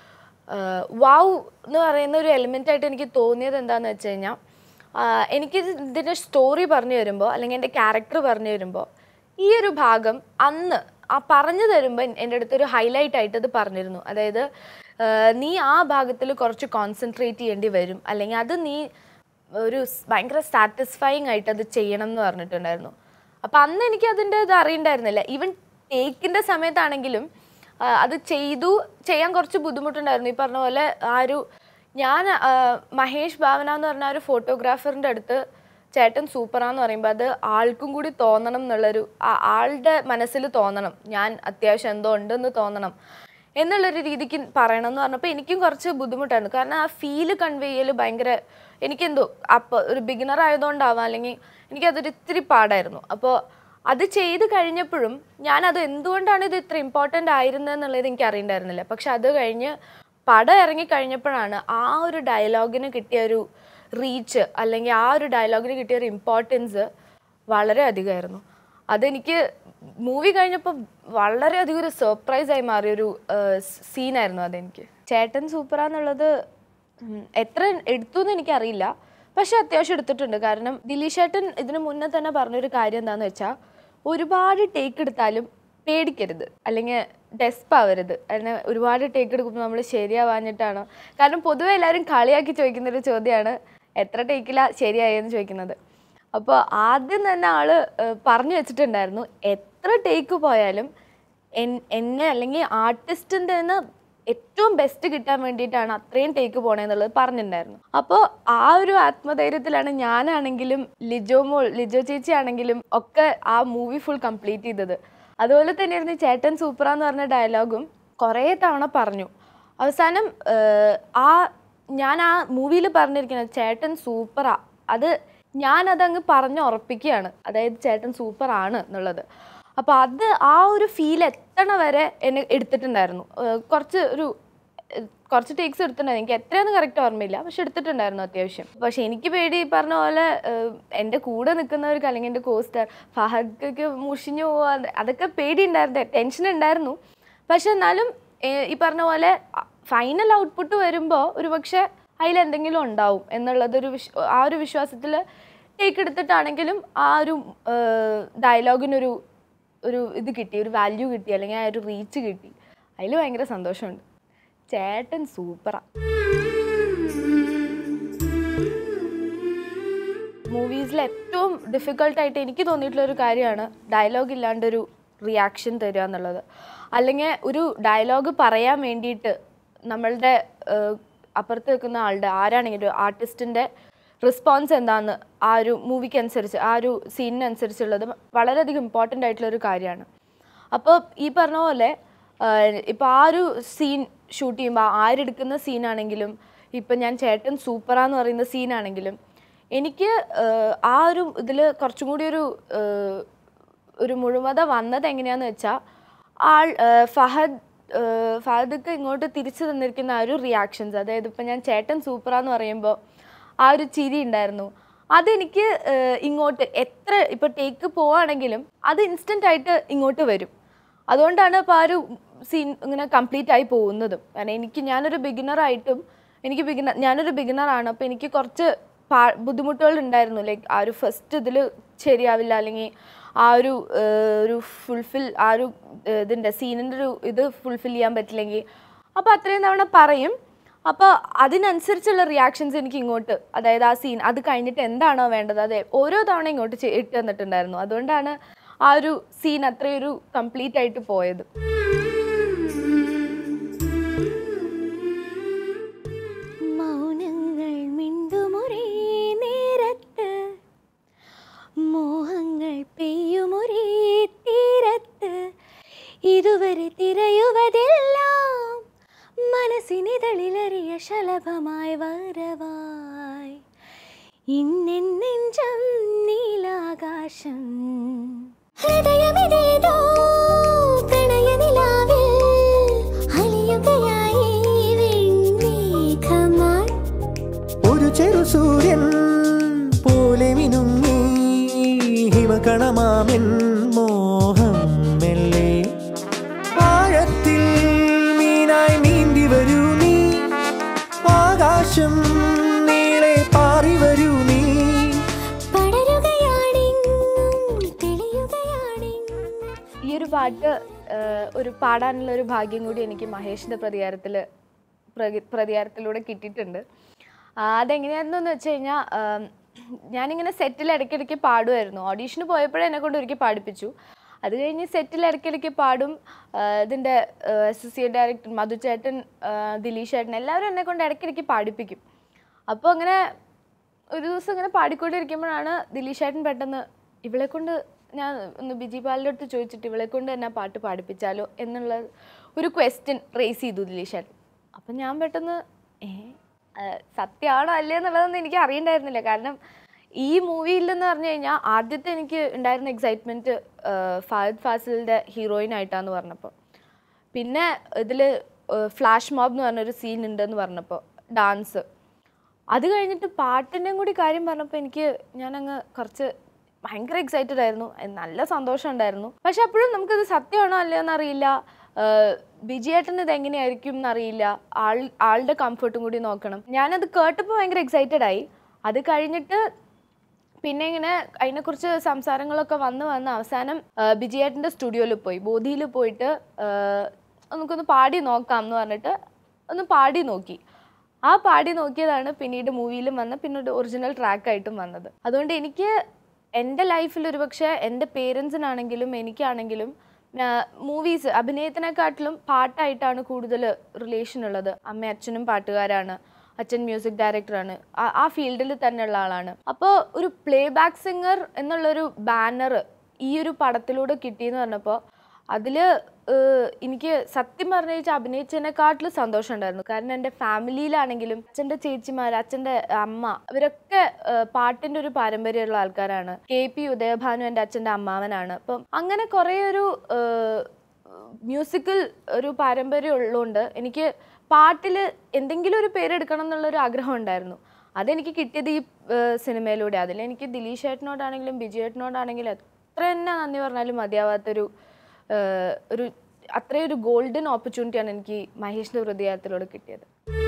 [SPEAKER 1] വാവ് എന്ന് പറയുന്ന ഒരു എലിമെൻ്റ് ആയിട്ട് എനിക്ക് തോന്നിയത് എന്താന്ന് വെച്ച് കഴിഞ്ഞാൽ എനിക്ക് ഇതിൻ്റെ സ്റ്റോറി പറഞ്ഞു തരുമ്പോൾ അല്ലെങ്കിൽ എൻ്റെ ക്യാരക്ടർ പറഞ്ഞു തരുമ്പോൾ ഈ ഒരു ഭാഗം അന്ന് ആ പറഞ്ഞു തരുമ്പോൾ എൻ്റെ അടുത്ത് ഒരു ഹൈലൈറ്റ് ആയിട്ട് അത് പറഞ്ഞിരുന്നു അതായത് ആ, നീ ആ ഭാഗത്തിൽ കുറച്ച് കോൺസെൻട്രേറ്റ് ചെയ്യേണ്ടി വരും അല്ലെങ്കിൽ അത് നീ ഒരു സ് ഭയങ്കര സാറ്റിസ്ഫൈങ് ആയിട്ട് അത് ചെയ്യണം എന്ന് പറഞ്ഞിട്ടുണ്ടായിരുന്നു അപ്പം അന്ന് എനിക്ക് അതിൻ്റെ ഇത് അറിയണ്ടായിരുന്നില്ല ഈവൻ ടേക്കിൻ്റെ സമയത്താണെങ്കിലും ആ, അത് ചെയ്തു ചെയ്യാൻ കുറച്ച് ബുദ്ധിമുട്ടുണ്ടായിരുന്നു ഈ പറഞ്ഞ പോലെ ആ ഒരു ഞാൻ ആ, മഹേഷ് ഭാവന എന്ന് പറഞ്ഞ ആ ഒരു ഫോട്ടോഗ്രാഫറിൻ്റെ അടുത്ത് ചേട്ടൻ സൂപ്പറാന്ന് പറയുമ്പോൾ അത് ആൾക്കും കൂടി തോന്നണം എന്നുള്ളൊരു ആ ആളുടെ മനസ്സിൽ തോന്നണം ഞാൻ അത്യാവശ്യം എന്തോ ഉണ്ടെന്ന് തോന്നണം എന്നുള്ളൊരു രീതിക്ക് പറയണം എന്ന് പറഞ്ഞപ്പോൾ എനിക്കും കുറച്ച് ബുദ്ധിമുട്ടായിരുന്നു കാരണം ആ ഫീല് കൺവേ ചെയ്യൽ ഭയങ്കര എനിക്കെന്തോ അപ്പോൾ ഒരു ബിഗിനർ ആയതുകൊണ്ടാവാം അല്ലെങ്കിൽ എനിക്കതൊരു ഇത്തിരി പാടായിരുന്നു അപ്പോൾ അത് ചെയ്ത് കഴിഞ്ഞപ്പോഴും ഞാനത് എന്തുകൊണ്ടാണ് ഇത് ഇത്ര ഇമ്പോർട്ടൻ്റ് ആയിരുന്നത് എന്നുള്ളത് എനിക്ക് അറിയണ്ടായിരുന്നില്ല പക്ഷെ അത് കഴിഞ്ഞ് പടം ഇറങ്ങി കഴിഞ്ഞപ്പോഴാണ് ആ ഒരു ഡയലോഗിന് കിട്ടിയ ഒരു റീച്ച് അല്ലെങ്കിൽ ആ ഒരു ഡയലോഗിന് കിട്ടിയ ഒരു ഇമ്പോർട്ടൻസ് വളരെ അധികമായിരുന്നു അതെനിക്ക് മൂവി കഴിഞ്ഞപ്പോൾ വളരെയധികം ഒരു സർപ്രൈസ് ആയി മാറിയൊരു സീനായിരുന്നു അതെനിക്ക് ചേട്ടൻ സൂപ്പറാന്നുള്ളത് ഉം, എത്ര എടുത്തു എന്ന് എനിക്കറിയില്ല പക്ഷെ അത്യാവശ്യം എടുത്തിട്ടുണ്ട് കാരണം ദിലീഷ് ചേട്ടൻ ഇതിന് മുന്നേ തന്നെ പറഞ്ഞൊരു കാര്യം എന്താണെന്ന് വെച്ചാൽ ഒരുപാട് ടേക്ക് എടുത്താലും പേടിക്കരുത് അല്ലെങ്കിൽ ഡെസ്പ് ആവരുത് അതിന് ഒരുപാട് ടേക്ക് എടുക്കുമ്പോൾ നമ്മൾ ശരിയാവാഞ്ഞിട്ടാണോ കാരണം പൊതുവെ എല്ലാവരും കളിയാക്കി ചോദിക്കുന്നൊരു ചോദ്യമാണ് എത്ര ടേക്കിലാ ശരിയായെന്ന് ചോദിക്കുന്നത് അപ്പോൾ ആദ്യം തന്നെ ആള് ഏഹ്, പറഞ്ഞു വെച്ചിട്ടുണ്ടായിരുന്നു എത്ര ടേക്ക് പോയാലും എൻ- എന്നെ അല്ലെങ്കിൽ ആർട്ടിസ്റ്റിൻ്റെ നിന്ന് ഏറ്റവും ബെസ്റ്റ് കിട്ടാൻ വേണ്ടിയിട്ടാണ് അത്രയും ടേക്ക് പോണേന്നുള്ളത് പറഞ്ഞിട്ടുണ്ടായിരുന്നു അപ്പോൾ ആ ഒരു ആത്മധൈര്യത്തിലാണ് ഞാനാണെങ്കിലും ലിജോ മോൾ ലിജോ ചേച്ചി ആണെങ്കിലും ഒക്കെ ആ മൂവി ഫുൾ കംപ്ലീറ്റ് ചെയ്തത് അതുപോലെ തന്നെയായിരുന്നു ഈ ചേട്ടൻ സൂപ്പറാന്ന് പറഞ്ഞ ഡയലോഗും കുറേ തവണ പറഞ്ഞു അവസാനം ഏഹ്, ആ ഞാൻ ആ മൂവിയിൽ പറഞ്ഞിരിക്കുന്നത് ചേട്ടൻ സൂപ്പറാ അത് ഞാനതങ്ങ് പറഞ്ഞ് ഉറപ്പിക്കുകയാണ് അതായത് ചേട്ടൻ സൂപ്പർ ആണ് എന്നുള്ളത് അപ്പോൾ അത് ആ ഒരു ഫീൽ എത്തണ വരെ എന്നെ എടുത്തിട്ടുണ്ടായിരുന്നു ഏഹ് കുറച്ച് ഒരു ഏഹ് കുറച്ച് ടേക്സ് എടുത്തിട്ടുണ്ടായിരുന്നു എനിക്ക് എത്രയൊന്നും കറക്റ്റ് ഓർമ്മയില്ല പക്ഷെ എടുത്തിട്ടുണ്ടായിരുന്നു അത്യാവശ്യം പക്ഷെ എനിക്ക് പേടി ഈ പറഞ്ഞ പോലെ ഏഹ് എൻ്റെ കൂടെ നിൽക്കുന്നവർക്ക് അല്ലെങ്കിൽ എൻ്റെ കോസ്റ്റർ ഫഹദ്ക്ക് മുഷിഞ്ഞു പോവാ അതൊക്കെ പേടി ഉണ്ടായിരുന്നു ടെൻഷൻ ഉണ്ടായിരുന്നു പക്ഷെ എന്നാലും ഏഹ് ഈ പറഞ്ഞ പോലെ ഫൈനൽ ഔട്ട്പുട്ട് വരുമ്പോൾ ഒരു പക്ഷേ അതിലെന്തെങ്കിലും ഉണ്ടാവും എന്നുള്ളതൊരു വിശ്വ ആ ഒരു വിശ്വാസത്തിൽ ടേക്ക് എടുത്തിട്ടാണെങ്കിലും ആ ഒരു ഡയലോഗിനൊരു ഒരു ഇത് കിട്ടി ഒരു വാല്യൂ കിട്ടി അല്ലെങ്കിൽ ആ ഒരു റീച്ച് കിട്ടി അതിൽ ഭയങ്കര സന്തോഷമുണ്ട് ചേട്ടൻ സൂപ്പറാ മൂവീസിൽ ഏറ്റവും ഡിഫിക്കൽട്ടായിട്ട് എനിക്ക് തോന്നിയിട്ടുള്ള ഒരു കാര്യമാണ് ഡയലോഗ് ഇല്ലാണ്ടൊരു റിയാക്ഷൻ തരിക എന്നുള്ളത് അല്ലെങ്കിൽ ഒരു ഡയലോഗ് പറയാൻ വേണ്ടിയിട്ട് നമ്മളുടെ ഏഹ്, അപ്പുറത്ത് നിൽക്കുന്ന ആളുടെ ആരാണെങ്കിലും ഒരു ആർട്ടിസ്റ്റിൻ്റെ റെസ്പോൺസ് എന്താണെന്ന് ആ ഒരു മൂവിക്ക് അനുസരിച്ച് ആ ഒരു സീനിനനുസരിച്ചുള്ളത് വളരെയധികം ഇമ്പോർട്ടൻ്റ് ആയിട്ടുള്ള ഒരു കാര്യമാണ് അപ്പോൾ ഈ പറഞ്ഞ പോലെ ഇപ്പോൾ ആ ഒരു സീൻ ഷൂട്ട് ചെയ്യുമ്പോൾ ആരെടുക്കുന്ന സീനാണെങ്കിലും ഇപ്പം ഞാൻ ചേട്ടൻ സൂപ്പറാന്ന് പറയുന്ന സീനാണെങ്കിലും എനിക്ക് ആഹ്, ആ ഒരു ഇതിൽ കുറച്ചും കൂടി ഒരു ആഹ്, ഒരു മുഴുവത വന്നത് എങ്ങനെയാന്ന് വെച്ചാൽ ആൾ ആഹ്, ഫഹദ് ആഹ്, ഫഹദൊക്കെ ഇങ്ങോട്ട് തിരിച്ചു തന്നിരിക്കുന്ന ആ ഒരു റിയാക്ഷൻസ് അതായത് ഇപ്പം ഞാൻ ചേട്ടൻ സൂപ്പറാന്ന് പറയുമ്പോൾ ആ ഒരു ചിരി ഉണ്ടായിരുന്നു അതെനിക്ക് ആഹ്, ഇങ്ങോട്ട് എത്ര ഇപ്പോൾ ടേക്ക് പോവാണെങ്കിലും അത് ഇൻസ്റ്റൻ്റ് ആയിട്ട് ഇങ്ങോട്ട് വരും അതുകൊണ്ടാണ് ഇപ്പോൾ ആ ഒരു സീൻ ഇങ്ങനെ കംപ്ലീറ്റ് ആയി പോകുന്നതും കാരണം എനിക്ക് ഞാനൊരു ബിഗിനറായിട്ടും എനിക്ക് ബിഗിനർ ഞാനൊരു ബിഗിനറാണ് അപ്പോൾ എനിക്ക് കുറച്ച് പാ ബുദ്ധിമുട്ടുകൾ ഉണ്ടായിരുന്നു ലൈക്ക് ആ ഒരു ഫസ്റ്റ് ഇതിൽ ശരിയാവില്ല അല്ലെങ്കിൽ ആ ഒരു ഏഹ്, ഒരു ഫുൾഫിൽ ആ ഒരു ഏഹ്, ഇതിൻ്റെ സീനിൻ്റെ ഒരു ഇത് ഫുൾഫിൽ ചെയ്യാൻ പറ്റില്ലെങ്കിൽ അപ്പോൾ അത്രയും തവണ പറയും അപ്പോൾ അതിനനുസരിച്ചുള്ള റിയാക്ഷൻസ് എനിക്ക് ഇങ്ങോട്ട് അതായത് ആ സീൻ അത് കഴിഞ്ഞിട്ട് എന്താണോ വേണ്ടത് അതെ ഓരോ തവണ ഇങ്ങോട്ട് ചെ- ഇട്ട് തന്നിട്ടുണ്ടായിരുന്നു അതുകൊണ്ടാണ് ആ ഒരു സീൻ അത്രയൊരു കംപ്ലീറ്റ് ആയിട്ട് പോയത്
[SPEAKER 4] മൗനങ്ങൾ മിണ്ടുമൊരേ നേരത്ത് മോഹങ്ങൾ പെയ്യുമൊരേ തീരത്ത് ഇതുവരെ തിരയുവതെല്ലാം മനസ്സിനിതളിലറിയ ശലഭമായി വരവായി ഇന്നെൻ നെഞ്ചം നീലാകാശം ഹൃദയമിതേതോ പ്രണയനിലാവിൽ അലിയുകയായി വെൺമേഘമായി
[SPEAKER 5] ഒരു ചെറു സൂര്യൻ പോലെ മിനുങ്ങി ഹിമകണമാമിൻ മോഹം മെല്ലെ ആഴത്തിൽ മീനായി നീന്തി വരൂ നീ ആകാശം നീളെ പാറി വരൂ നീ
[SPEAKER 4] പടരുകയാണെങ്ങും തെളിയുകയാണെങ്ങും
[SPEAKER 1] ഈ ഒരു പാട്ട് ആഹ്, ഒരു പാടാനുള്ള ഒരു ഭാഗ്യം കൂടി എനിക്ക് മഹേഷിൻ്റെ പ്രതികാരത്തിൽ പ്രതികാരത്തിലൂടെ കിട്ടിയിട്ടുണ്ട് ആ, അതെങ്ങനെയായിരുന്നു എന്ന് വെച്ച് കഴിഞ്ഞാൽ ഞാനിങ്ങനെ സെറ്റിൽ ഇടയ്ക്കിടയ്ക്ക് പാടുമായിരുന്നു ഓഡീഷന് പോയപ്പോഴേ എന്നെ കൊണ്ട് ഒരിക്കൽ പാടിപ്പിച്ചു അത് കഴിഞ്ഞ് സെറ്റിൽ ഇടയ്ക്കിടയ്ക്ക് പാടും ആഹ്, ഇതിൻ്റെ അസോസിയേറ്റ് ഡയറക്ടർ മധുചേട്ടൻ ആഹ്, ദിലീഷ് ചേട്ടൻ എല്ലാവരും എന്നെ കൊണ്ട് ഇടയ്ക്കിടയ്ക്ക് പാടിപ്പിക്കും അപ്പോൾ അങ്ങനെ ഒരു ദിവസം ഇങ്ങനെ പാടിക്കൊണ്ടിരിക്കുമ്പോഴാണ് ദിലീഷ് ചേട്ടൻ പെട്ടെന്ന് ഇവളെ കൊണ്ട് ഞാൻ ഒന്ന് ബിജി പാലിൻ്റെ അടുത്ത് ചോദിച്ചിട്ട് ഇവളെ കൊണ്ട് തന്നെ പാട്ട് പാടിപ്പിച്ചാലോ എന്നുള്ള ഒരു ക്വസ്റ്റ്യൻ റേസ് ചെയ്തു ദിലീഷ് ചേട്ടൻ അപ്പം ഞാൻ പെട്ടെന്ന് ഏ ആ, സത്യമാണോ അല്ലേ എന്നുള്ളതൊന്നും എനിക്ക് അറിയണ്ടായിരുന്നില്ല കാരണം ഈ മൂവിയിൽ എന്ന് പറഞ്ഞു കഴിഞ്ഞാൽ ആദ്യത്തെ എനിക്ക് ഉണ്ടായിരുന്ന എക്സൈറ്റ്മെൻറ്റ് ഫഹദ് ഫാസിലിൻ്റെ ഹീറോയിൻ ആയിട്ടാന്ന് പറഞ്ഞപ്പോൾ പിന്നെ ഇതിൽ ഫ്ലാഷ് മോബ് എന്ന് പറഞ്ഞൊരു സീൻ ഉണ്ടെന്ന് പറഞ്ഞപ്പോൾ ഡാൻസ് അത് കഴിഞ്ഞിട്ട് പാട്ടിൻ്റെയും കൂടി കാര്യം പറഞ്ഞപ്പോൾ എനിക്ക് ഞാനങ്ങ് കുറച്ച് ഭയങ്കര എക്സൈറ്റഡ് ആയിരുന്നു എ- നല്ല സന്തോഷം ഉണ്ടായിരുന്നു പക്ഷെ അപ്പോഴും നമുക്കിത് സത്യമാണോ അല്ലയോ എന്നറിയില്ല ബിജിയേട്ടന് ഇത് എങ്ങനെയായിരിക്കും എന്നറിയില്ല ആൾ ആളുടെ കംഫർട്ടും കൂടി നോക്കണം ഞാനത് കേട്ടപ്പോൾ ഭയങ്കര എക്സൈറ്റഡ് ആയി അത് കഴിഞ്ഞിട്ട് പിന്നെ ഇങ്ങനെ അതിനെക്കുറിച്ച് സംസാരങ്ങളൊക്കെ വന്ന് വന്ന് അവസാനം ആ, ബിജിയേട്ടൻ്റെ സ്റ്റുഡിയോയിൽ പോയി ബോധിയിൽ പോയിട്ട് ആ, നമുക്കൊന്ന് പാടി നോക്കാം എന്ന് പറഞ്ഞിട്ട് ഒന്ന് പാടി നോക്കി ആ പാടി നോക്കിയതാണ് പിന്നീട് മൂവിയിലും വന്ന പിന്നെ ഒരു ഒറിജിനൽ ട്രാക്കായിട്ടും വന്നത് അതുകൊണ്ട് എനിക്ക് എൻ്റെ ലൈഫിൽ ഒരുപക്ഷെ എൻ്റെ പേരൻസിനാണെങ്കിലും എനിക്കാണെങ്കിലും മൂവീസ് അഭിനയത്തിനെക്കാട്ടിലും പാട്ടായിട്ടാണ് കൂടുതൽ റിലേഷൻ ഉള്ളത് അമ്മ അച്ഛനും പാട്ടുകാരാണ് അച്ഛൻ മ്യൂസിക് ഡയറക്ടറാണ് ആ- ആ ഫീൽഡിൽ തന്നെയുള്ള ആളാണ് അപ്പോൾ ഒരു പ്ലേ ബാക്ക് സിംഗർ എന്നുള്ളൊരു ബാനർ ഈ ഒരു പടത്തിലൂടെ കിട്ടിയെന്ന് പറഞ്ഞപ്പോൾ അതിൽ എനിക്ക് സത്യം പറഞ്ഞു വെച്ചാൽ അഭിനയിച്ചതിനെക്കാട്ടിലും സന്തോഷം ഉണ്ടായിരുന്നു കാരണം എൻ്റെ ഫാമിലിയിലാണെങ്കിലും അച്ഛൻ്റെ ചേച്ചിമാർ അച്ഛൻ്റെ അമ്മ ഇവരൊക്കെ ഏഹ്, പാട്ടിൻ്റെ ഒരു പാരമ്പര്യമുള്ള ആൾക്കാരാണ് കെ പി ഉദയഭാനു എൻ്റെ അച്ഛൻ്റെ അമ്മാവനാണ് അപ്പം അങ്ങനെ കുറേ ഒരു ഏഹ്, മ്യൂസിക്കൽ ഒരു പാരമ്പര്യം ഉള്ളതുകൊണ്ട് എനിക്ക് പാട്ടിൽ എന്തെങ്കിലും ഒരു പേരെടുക്കണം എന്നുള്ളൊരു ആഗ്രഹം ഉണ്ടായിരുന്നു അതെനിക്ക് കിട്ടിയത് ഈ ഏഹ്, സിനിമയിലൂടെ അതിൽ എനിക്ക് ദിലീഷ് ഏട്ടനോടാണെങ്കിലും ബിജു ഏട്ടനോടാണെങ്കിലും എത്ര തന്നെ നന്ദി പറഞ്ഞാലും മതിയാവാത്തൊരു ഏഹ്, ഒരു അത്രയൊരു ഗോൾഡൻ ഓപ്പർച്യൂണിറ്റിയാണ് എനിക്ക് മഹേഷിൻ്റെ ഹൃദയത്തിലൂടെ കിട്ടിയത്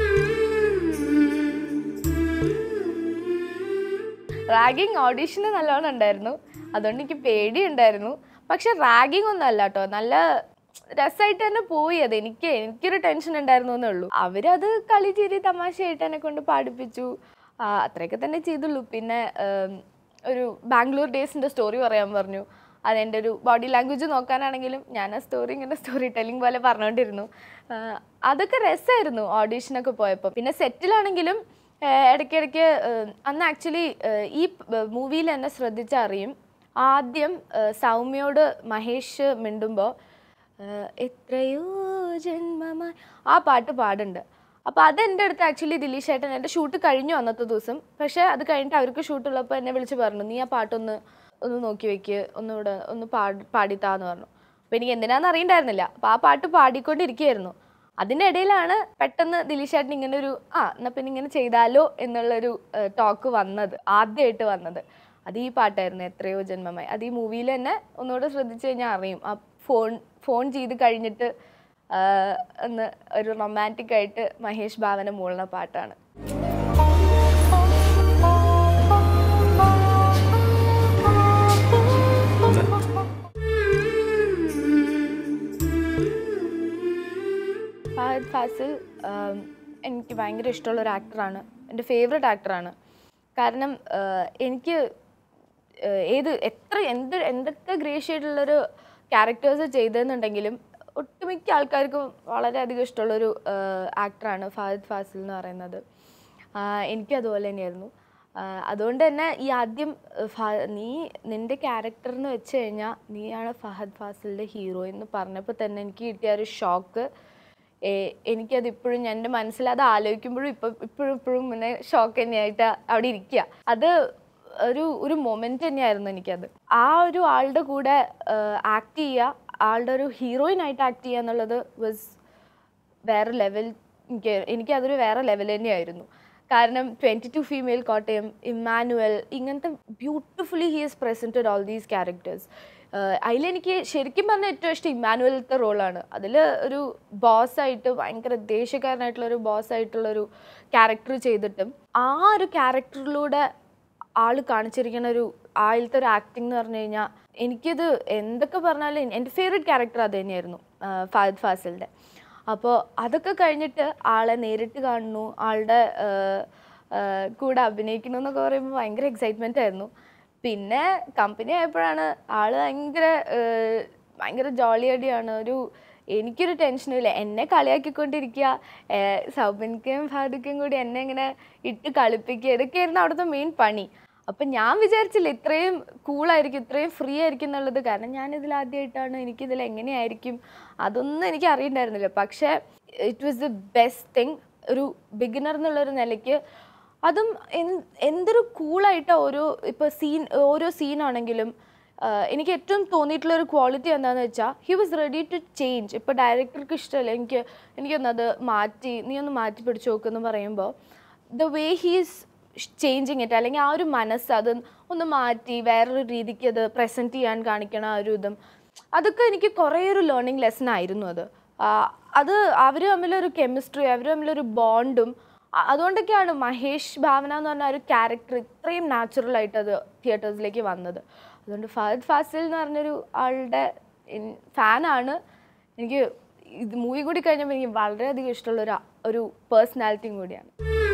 [SPEAKER 1] റാഗിങ് ഓഡീഷന് നല്ലോണം ഉണ്ടായിരുന്നു അതുകൊണ്ട് എനിക്ക് പേടിയുണ്ടായിരുന്നു പക്ഷെ റാഗിങ് ഒന്നും അല്ല കേട്ടോ നല്ല രസമായിട്ട് തന്നെ പോയി അത് എനിക്ക് എനിക്കൊരു ടെൻഷൻ ഉണ്ടായിരുന്നു എന്നേ ഉള്ളൂ അവരത് കളി ചിരി തമാശയായിട്ട് എന്നെ കൊണ്ട് പാടിപ്പിച്ചു ആ, അത്രയൊക്കെ തന്നെ ചെയ്തുള്ളൂ പിന്നെ ഉം, ഒരു ബാംഗ്ലൂർ ഡേയ്സിൻ്റെ സ്റ്റോറി പറയാൻ പറഞ്ഞു അതെൻ്റെ ഒരു ബോഡി ലാംഗ്വേജ് നോക്കാനാണെങ്കിലും ഞാൻ ആ സ്റ്റോറി ഇങ്ങനെ സ്റ്റോറി ടെല്ലിംഗ് പോലെ പറഞ്ഞുകൊണ്ടിരുന്നു ആ, അതൊക്കെ രസമായിരുന്നു ഓഡീഷനൊക്കെ പോയപ്പോൾ പിന്നെ സെറ്റിലാണെങ്കിലും ഏഹ് ഇടയ്ക്കിടയ്ക്ക് ഏഹ് അന്ന് ആക്ച്വലി ഈ മൂവിയിൽ എന്നെ ശ്രദ്ധിച്ചറിയും ആദ്യം ഏഹ് സൗമ്യയോട് മഹേഷ് മിണ്ടുമ്പോൾ എത്രയോ ജന്മമായി ആ പാട്ട് പാടുന്നുണ്ട് അപ്പോൾ അത് എൻ്റെ അടുത്ത് ആക്ച്വലി ദിലീഷ് ഏട്ടൻ എൻ്റെ ഷൂട്ട് കഴിഞ്ഞു അന്നത്തെ ദിവസം പക്ഷേ അത് കഴിഞ്ഞിട്ട് അവർക്ക് ഷൂട്ടുള്ളപ്പോൾ എന്നെ വിളിച്ച് പറഞ്ഞു നീ ആ പാട്ടൊന്ന് ഒന്ന് നോക്കി വെക്ക് ഒന്നുകൂടെ ഒന്ന് പാടി പാടിത്താന്ന് പറഞ്ഞു അപ്പോൾ എനിക്ക് എന്തിനാന്ന് അറിയണ്ടായിരുന്നില്ല അപ്പോൾ ആ പാട്ട് പാടിക്കൊണ്ടിരിക്കുകയായിരുന്നു അതിൻ്റെ ഇടയിലാണ് പെട്ടെന്ന് ദിലീഷ് ചേട്ടൻ ഇങ്ങനെ ഒരു ആ എന്നാൽ പിന്നെ ഇങ്ങനെ ചെയ്താലോ എന്നുള്ളൊരു ടോക്ക് വന്നത് ആദ്യമായിട്ട് വന്നത് അത് ഈ പാട്ടായിരുന്നു എത്രയോ ജന്മമായി അത് ഈ മൂവിയിൽ തന്നെ ഒന്നുകൂടെ ശ്രദ്ധിച്ചു കഴിഞ്ഞാൽ അറിയും ആ ഫോൺ ഫോൺ ചെയ്ത് കഴിഞ്ഞിട്ട് ആ, ഒന്ന് ഒരു റൊമാൻറ്റിക് ആയിട്ട് മഹേഷ് ഭാവന മൂളുന്ന പാട്ടാണ് ഫഹദ് ഫാസിൽ ആം, എനിക്ക് ഭയങ്കര ഇഷ്ടമുള്ള ഒരു ആക്ടറാണ് എൻ്റെ ഫേവററ്റ് ആക്ടറാണ് കാരണം ആഹ് എനിക്ക് ആഹ് ഏത് എത്ര എന്ത് എന്തൊക്കെ ഗ്രേഷ്യായിട്ടുള്ളൊരു ക്യാരക്ടേഴ്സ് ചെയ്തതെന്നുണ്ടെങ്കിലും ഒട്ടുമിക്ക ആൾക്കാർക്കും വളരെയധികം ഇഷ്ടമുള്ളൊരു ആക്ടറാണ് ഫഹദ് ഫാസിൽ എന്ന് പറയുന്നത് ആഹ് എനിക്കും അതുപോലെ തന്നെയായിരുന്നു ആഹ് അതുകൊണ്ട് തന്നെ ഈ ആദ്യം ആഹ് ഫ- നീ നിൻ്റെ ക്യാരക്ടർ എന്ന് വെച്ച് കഴിഞ്ഞാൽ നീയാണ് ഫഹദ് ഫാസിലിൻ്റെ ഹീറോ എന്ന് പറഞ്ഞപ്പോൾ തന്നെ എനിക്ക് കിട്ടിയ ഒരു ഷോക്ക് എനിക്കത് ഇപ്പോഴും ഞാൻ എൻ്റെ മനസ്സിൽ അത് ആലോചിക്കുമ്പോഴും ഇപ്പം ഇപ്പോഴും ഇപ്പോഴും ഇങ്ങനെ ഷോക്ക് തന്നെയായിട്ട് അവിടെ ഇരിക്കുക അത് ഒരു ഒരു മൊമെന്റ് തന്നെയായിരുന്നു എനിക്കത് ആ ഒരു ആളുടെ കൂടെ ആക്ട് ചെയ്യുക ആളുടെ ഒരു ഹീറോയിൻ ആയിട്ട് ആക്ട് ചെയ്യുക എന്നുള്ളത് വാസ് വേറെ ലെവൽ എനിക്ക് എനിക്കതൊരു വേറെ ലെവൽ തന്നെയായിരുന്നു കാരണം twenty two female Kottayam Immanuel ഇങ്ങനത്തെ beautifully he is presented all these characters അതിലെനിക്ക് ശരിക്കും പറഞ്ഞാൽ ഏറ്റവും ഇഷ്ടം ഇമ്മാനുവലത്തെ റോളാണ് അതിൽ ഒരു ബോസായിട്ട് ഭയങ്കര ദേഷ്യക്കാരനായിട്ടുള്ള ഒരു ബോസായിട്ടുള്ളൊരു ക്യാരക്ടർ ചെയ്തിട്ടും ആ ഒരു ക്യാരക്ടറിലൂടെ ആൾ കാണിച്ചിരിക്കുന്ന ഒരു ആയിലത്തെ ഒരു ആക്ടിങ് എന്ന് പറഞ്ഞു കഴിഞ്ഞാൽ എനിക്കിത് എന്തൊക്കെ പറഞ്ഞാലും എൻ്റെ ഫേവറേറ്റ് ക്യാരക്ടർ അത് തന്നെയായിരുന്നു ആ, ഫഹദ് ഫാസിലിൻ്റെ അപ്പോൾ അതൊക്കെ കഴിഞ്ഞിട്ട് ആളെ നേരിട്ട് കാണുന്നു ആളുടെ ആ, ആ, കൂടെ അഭിനയിക്കുന്നു എന്നൊക്കെ പറയുമ്പോൾ ഭയങ്കര എക്സൈറ്റ്മെൻ്റ് ആയിരുന്നു പിന്നെ കമ്പനി ആയപ്പോഴാണ് ആള് ഭയങ്കര ആ, ഭയങ്കര ജോളി അടിയാണ് ഒരു എനിക്കൊരു ടെൻഷനും ഇല്ല എന്നെ കളിയാക്കിക്കൊണ്ടിരിക്കുക സൗബിൻക്കയും ഫാദുക്കയും കൂടി എന്നെ ഇങ്ങനെ ഇട്ട് കളിപ്പിക്കുക ഇതൊക്കെയായിരുന്നു അവിടുത്തെ മെയിൻ പണി അപ്പം ഞാൻ വിചാരിച്ചില്ല ഇത്രയും കൂളായിരിക്കും ഇത്രയും ഫ്രീ ആയിരിക്കും എന്നുള്ളത് കാരണം ഞാൻ ഇതിൽ ആദ്യമായിട്ടാണ് എനിക്കിതിൽ എങ്ങനെയായിരിക്കും അതൊന്നും എനിക്ക് അറിയണ്ടായിരുന്നില്ല പക്ഷേ it was the best thing ഒരു ബിഗിനർ എന്നുള്ളൊരു നിലയ്ക്ക് അതും എന്ത് എന്തൊരു കൂളായിട്ട് ഓരോ ഇപ്പോൾ സീൻ ഓരോ സീനാണെങ്കിലും എനിക്ക് ഏറ്റവും തോന്നിയിട്ടുള്ള ഒരു ക്വാളിറ്റി എന്താണെന്ന് വെച്ചാൽ he was ready to change ഇപ്പോൾ ഡയറക്ടർക്ക് ഇഷ്ടമല്ല എനിക്ക് എനിക്കൊന്നത് മാറ്റി നീ ഒന്ന് മാറ്റി പിടിച്ച് നോക്കുമെന്ന് പറയുമ്പോൾ the way he's changing it അല്ലെങ്കിൽ ആ ഒരു മനസ്സ് അത് ഒന്ന് മാറ്റി വേറൊരു രീതിക്ക് അത് പ്രസൻറ്റ് ചെയ്യാൻ കാണിക്കണ ആ ഒരു ഇതും അതൊക്കെ എനിക്ക് കുറേ ഒരു ലേണിംഗ് ലെസൺ ആയിരുന്നു അത് ആ, അത് അവർ തമ്മിലൊരു കെമിസ്ട്രി അവർ തമ്മിലൊരു ബോണ്ടും അ- അതുകൊണ്ടൊക്കെയാണ് മഹേഷ് ഭാവന എന്ന് പറഞ്ഞ ആ ഒരു ക്യാരക്ടർ ഇത്രയും നാച്ചുറൽ ആയിട്ട് അത് തിയേറ്റേഴ്സിലേക്ക് വന്നത് അതുകൊണ്ട് ഫഹദ് ഫാസിൽ എന്ന് പറഞ്ഞൊരു ആളുടെ ഫാനാണ് എനിക്ക് ഇത് മൂവി കൂടി കഴിഞ്ഞപ്പോൾ എനിക്ക് വളരെയധികം ഇഷ്ടമുള്ള ഒരു ഒരു പേഴ്സണാലിറ്റിയും കൂടിയാണ്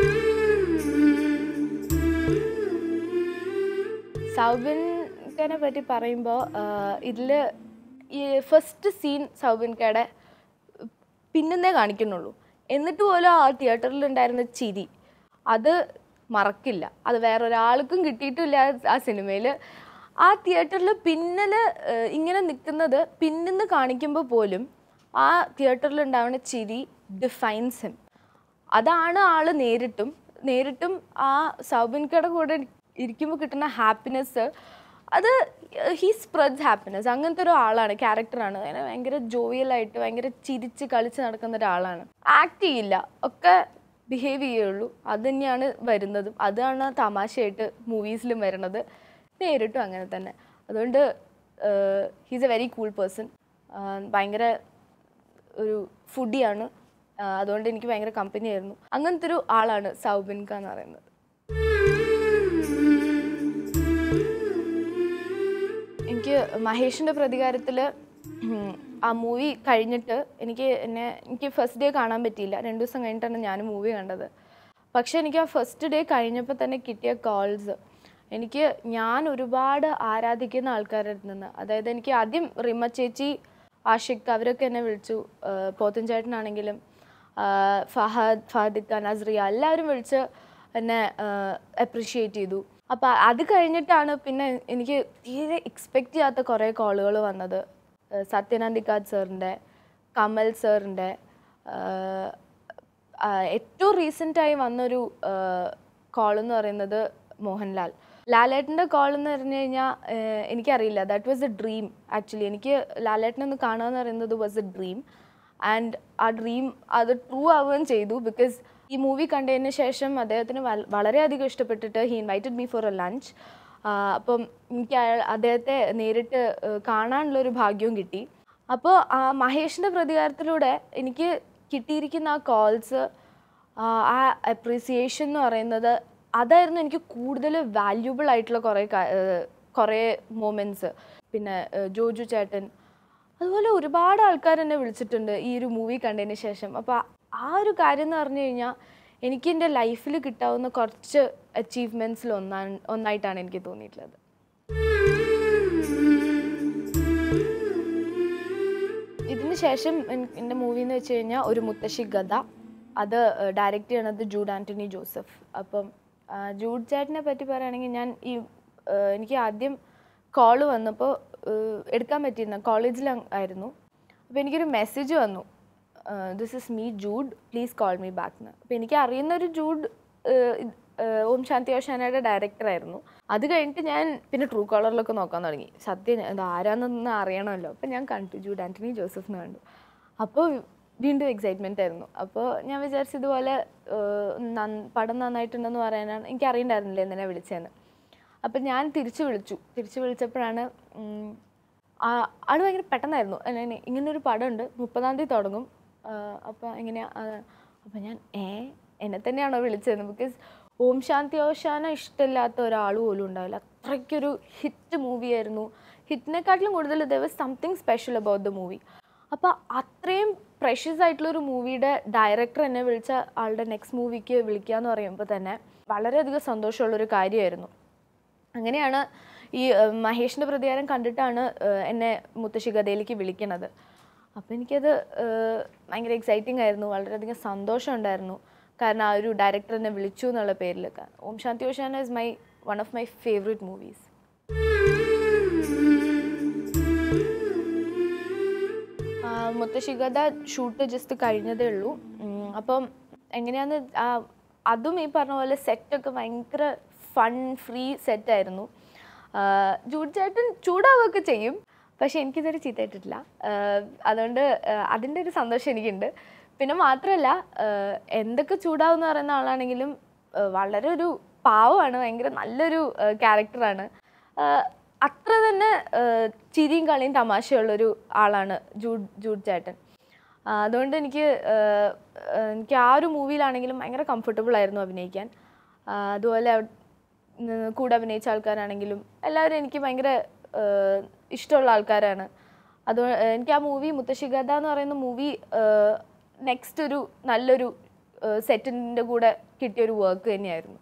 [SPEAKER 1] സൗബിൻ ഖാനെ പറ്റി പറയുമ്പോൾ ഇതിൽ ഈ ഫസ്റ്റ് സീൻ സൗബിൻ ഖയുടെ പിന്നേ കാണിക്കുന്നുള്ളൂ എന്നിട്ട് പോലും ആ തിയേറ്ററിൽ ഉണ്ടായിരുന്ന ചിരി അത് മറക്കില്ല അത് വേറൊരാൾക്കും കിട്ടിയിട്ടില്ല ആ സിനിമയിൽ ആ തിയേറ്ററിൽ പിന്നൽ ഇങ്ങനെ നിൽക്കുന്നത് പിന്നിന്ന് കാണിക്കുമ്പോൾ പോലും ആ തിയേറ്ററിൽ ഉണ്ടാവുന്ന ചിരി ഡിഫൈൻസ് ഹിം അതാണ് ആള് നേരിട്ടും നേരിട്ടും ആ സൗബിൻകയുടെ കൂടെ ഇരിക്കുമ്പോൾ കിട്ടുന്ന ഹാപ്പിനെസ് അത് ഹീ സ്പ്രെഡ്സ് ഹാപ്പിനെസ് അങ്ങനത്തെ ഒരു ആളാണ് ക്യാരക്ടറാണ് അങ്ങനെ ഭയങ്കര ജോവിയലായിട്ട് ഭയങ്കര ചിരിച്ച് കളിച്ച് നടക്കുന്ന ഒരാളാണ് ആക്ട് ചെയ്യില്ല ഒക്കെ ബിഹേവ് ചെയ്യുള്ളൂ അത് തന്നെയാണ് വരുന്നതും അതാണ് തമാശയായിട്ട് മൂവീസിലും വരുന്നത് നേരിട്ടും അങ്ങനെ തന്നെ അതുകൊണ്ട് he's a very cool person ഭയങ്കര ഒരു ഫുഡിയാണ് അതുകൊണ്ട് എനിക്ക് ഭയങ്കര കമ്പനി ആയിരുന്നു അങ്ങനത്തെ ഒരു ആളാണ് സൗബിൻ ഖാൻ എന്ന് പറയുന്നത് എനിക്ക് മഹേഷിൻ്റെ പ്രതികാരത്തിൽ ആ മൂവി കഴിഞ്ഞിട്ട് എനിക്ക് എന്നെ എനിക്ക് ഫസ്റ്റ് ഡേ കാണാൻ പറ്റിയില്ല രണ്ട് ദിവസം കഴിഞ്ഞിട്ടാണ് ഞാൻ മൂവി കണ്ടത് പക്ഷേ എനിക്ക് ആ ഫസ്റ്റ് ഡേ കഴിഞ്ഞപ്പോൾ തന്നെ കിട്ടിയ കോൾസ് എനിക്ക് ഞാൻ ഒരുപാട് ആരാധിക്കുന്ന ആൾക്കാരുടെ അടുത്ത് നിന്ന് അതായത് എനിക്ക് ആദ്യം റിമ ചേച്ചി ആഷിഖ് അവരൊക്കെ എന്നെ വിളിച്ചു ആഹ് പോത്തൻ ചേട്ടനാണെങ്കിലും ആഹ് ഫഹദ് ഫഹദ് ഖാൻ അസ്രിയ എല്ലാവരും വിളിച്ച് എന്നെ അപ്രിഷ്യേറ്റ് ചെയ്തു അപ്പോൾ അത് കഴിഞ്ഞിട്ടാണ് പിന്നെ എനിക്ക് തീരെ എക്സ്പെക്റ്റ് ചെയ്യാത്ത കുറേ കോളുകൾ വന്നത് ആഹ് സത്യനന്ദിക്കാട് സാറിൻ്റെ കമൽ സാറിൻ്റെ ഏറ്റവും റീസെൻ്റായി വന്നൊരു കോൾ എന്ന് പറയുന്നത് മോഹൻലാൽ ലാലേട്ടൻ്റെ കോൾ എന്ന് പറഞ്ഞു കഴിഞ്ഞാൽ എനിക്കറിയില്ല that was a dream actually എനിക്ക് ലാലേട്ടനെ ഒന്ന് കാണുക എന്ന് പറയുന്നത് വാസ് എ ഡ്രീം ആൻഡ് ആ ഡ്രീം അത് ട്രൂ ആവുകയും ചെയ്തു ബിക്കോസ് ഈ മൂവി കണ്ടതിന് ശേഷം അദ്ദേഹത്തിന് വൽ- വളരെയധികം ഇഷ്ടപ്പെട്ടിട്ട് he invited me for a lunch അപ്പം എനിക്ക് അയാൾ അദ്ദേഹത്തെ നേരിട്ട് ഏഹ്, കാണാനുള്ളൊരു ഭാഗ്യവും കിട്ടി അപ്പോൾ ആ മഹേഷിൻ്റെ പ്രതികാരത്തിലൂടെ എനിക്ക് കിട്ടിയിരിക്കുന്ന ആ കോൾസ് ആ അപ്രീസിയേഷൻ എന്ന് പറയുന്നത് അതായിരുന്നു എനിക്ക് കൂടുതൽ വാല്യൂബിൾ ആയിട്ടുള്ള കുറേ കാ- ഏഹ്, കുറേ മൊമെൻറ്റ്സ് പിന്നെ ഏഹ്, ജോജു ചേട്ടൻ അതുപോലെ ഒരുപാട് ആൾക്കാർ എന്നെ വിളിച്ചിട്ടുണ്ട് ഈ ഒരു മൂവി കണ്ടതിന് ശേഷം അപ്പോൾ ആ ഒരു കാര്യം എന്ന് പറഞ്ഞു കഴിഞ്ഞാൽ എനിക്ക് എൻ്റെ ലൈഫിൽ കിട്ടാവുന്ന കുറച്ച് അച്ചീവ്മെൻറ്റ്സിൽ ഒന്നാണ് ഒന്നായിട്ടാണ് എനിക്ക് തോന്നിയിട്ടുള്ളത് ഇതിന് ശേഷം എൻ- എൻ്റെ മൂവി എന്ന് വെച്ച് കഴിഞ്ഞാൽ ഒരു മുത്തശ്ശി ഗത അത് ഡയറക്റ്റ് ചെയ്യണത് ജൂഡ് ആൻ്റണി ജോസഫ് അപ്പം ആ, ജൂഡ് ചാറ്റിനെ പറ്റി പറയുകയാണെങ്കിൽ ഞാൻ ഈ ആ, എനിക്ക് ആദ്യം കോള് വന്നപ്പോൾ എടുക്കാൻ പറ്റിയിരുന്ന കോളേജിൽ ആയിരുന്നു അപ്പോൾ എനിക്കൊരു മെസ്സേജ് വന്നു this is me Jude please call me back എന്ന് അപ്പോൾ എനിക്ക് അറിയുന്ന ഒരു ജൂഡ് ഏഹ്, ഇത്, ഏഹ്, ഓം ശാന്തി ഓശാനയുടെ ഡയറക്ടറായിരുന്നു അത് കഴിഞ്ഞിട്ട് ഞാൻ പിന്നെ ട്രൂ കോളറിലൊക്കെ നോക്കാൻ തുടങ്ങി സത്യം ഇത് ആരാന്നൊന്ന് അറിയണമല്ലോ അപ്പോൾ ഞാൻ കണ്ടു ജൂഡ് ആൻ്റണി ജോസഫ് എന്ന് കണ്ടു അപ്പോൾ വീണ്ടും എക്സൈറ്റ്മെൻ്റ് ആയിരുന്നു അപ്പോൾ ഞാൻ വിചാരിച്ചു ഇതുപോലെ ഏഹ്, നന്ന- പടം നന്നായിട്ടുണ്ടെന്ന് പറയാനാണ് എനിക്ക് അറിയണ്ടായിരുന്നില്ല എന്തിനാ വിളിച്ചതെന്ന് അപ്പം ഞാൻ തിരിച്ചു വിളിച്ചു തിരിച്ചു വിളിച്ചപ്പോഴാണ് ഉം, ആ ആൾ ഭയങ്കര പെട്ടെന്നായിരുന്നു അല്ല, ഇനി ഇങ്ങനൊരു പടമുണ്ട് മുപ്പതാം തീയതി തുടങ്ങും അപ്പോൾ എങ്ങനെയാ അപ്പം ഞാൻ ഏ എന്നെ തന്നെയാണോ വിളിച്ചതെന്ന് ബിക്കോസ് ഓം ശാന്തി ഓശാന ഇഷ്ടമില്ലാത്ത ഒരാൾ പോലും ഉണ്ടാവില്ല അത്രയ്ക്കൊരു ഹിറ്റ് മൂവിയായിരുന്നു ഹിറ്റിനെക്കാട്ടിലും കൂടുതൽ there was something special about the movie അപ്പോൾ അത്രയും പ്രഷ്യസ് ആയിട്ടുള്ള ഒരു മൂവിയുടെ ഡയറക്ടർ എന്നെ വിളിച്ച ആളുടെ നെക്സ്റ്റ് മൂവിക്ക് വിളിക്കുക എന്ന് പറയുമ്പോൾ തന്നെ വളരെയധികം സന്തോഷമുള്ളൊരു കാര്യമായിരുന്നു അങ്ങനെയാണ് ഈ ഏഹ്, മഹേഷിൻ്റെ പ്രതികാരം കണ്ടിട്ടാണ് ഏഹ്, എന്നെ മുത്തശ്ശി ഗതയിലേക്ക് വിളിക്കണത് അപ്പോൾ എനിക്കത് ഏഹ്, ഭയങ്കര എക്സൈറ്റിംഗ് ആയിരുന്നു വളരെയധികം സന്തോഷം ഉണ്ടായിരുന്നു കാരണം ആ ഒരു ഡയറക്ടർ എന്നെ വിളിച്ചു എന്നുള്ള പേരിൽ Om Shanthi Oshana is my one of my favourite movies Muthassi Gadha shoot just കഴിഞ്ഞതേ ഉള്ളൂ ഉം, അപ്പം എങ്ങനെയാന്ന് ആ അതും ഈ പറഞ്ഞ പോലെ സെറ്റൊക്കെ ഭയങ്കര ഫൺ ഫ്രീ സെറ്റായിരുന്നു ജൂഡ് ചേട്ടൻ ചൂടാവുകയൊക്കെ ചെയ്യും പക്ഷെ എനിക്കിതൊരു ചീത്തയിട്ടിട്ടില്ല ആഹ് അതുകൊണ്ട് ആഹ് അതിൻ്റെ ഒരു സന്തോഷം എനിക്കുണ്ട് പിന്നെ മാത്രമല്ല ആഹ് എന്തൊക്കെ ചൂടാവും എന്ന് പറയുന്ന ആളാണെങ്കിലും ആഹ് വളരെ ഒരു പാവമാണ് ഭയങ്കര നല്ലൊരു ക്യാരക്ടറാണ് അത്ര തന്നെ ആഹ് ചിരിയും കളിയും തമാശയുള്ളൊരു ആളാണ് ജൂഡ് ജൂഡ് ചേട്ടൻ ആ, അതുകൊണ്ട് എനിക്ക് ആഹ് ആഹ് എനിക്ക് ആ ഒരു മൂവിയിലാണെങ്കിലും ഭയങ്കര കംഫർട്ടബിൾ ആയിരുന്നു അഭിനയിക്കാൻ ആ, അതുപോലെ അവ- ഉം, കൂടെ അഭിനയിച്ച ആൾക്കാരാണെങ്കിലും എല്ലാവരും എനിക്ക് ഭയങ്കര ആഹ് ഇഷ്ടമുള്ള ആൾക്കാരാണ് അത് എനിക്ക് ആ മൂവി മുത്തശ്ശി ഗത എന്ന് പറയുന്ന മൂവി നെക്സ്റ്റ് ഒരു നല്ലൊരു സെറ്റിൻ്റെ കൂടെ കിട്ടിയൊരു വർക്ക് തന്നെയായിരുന്നു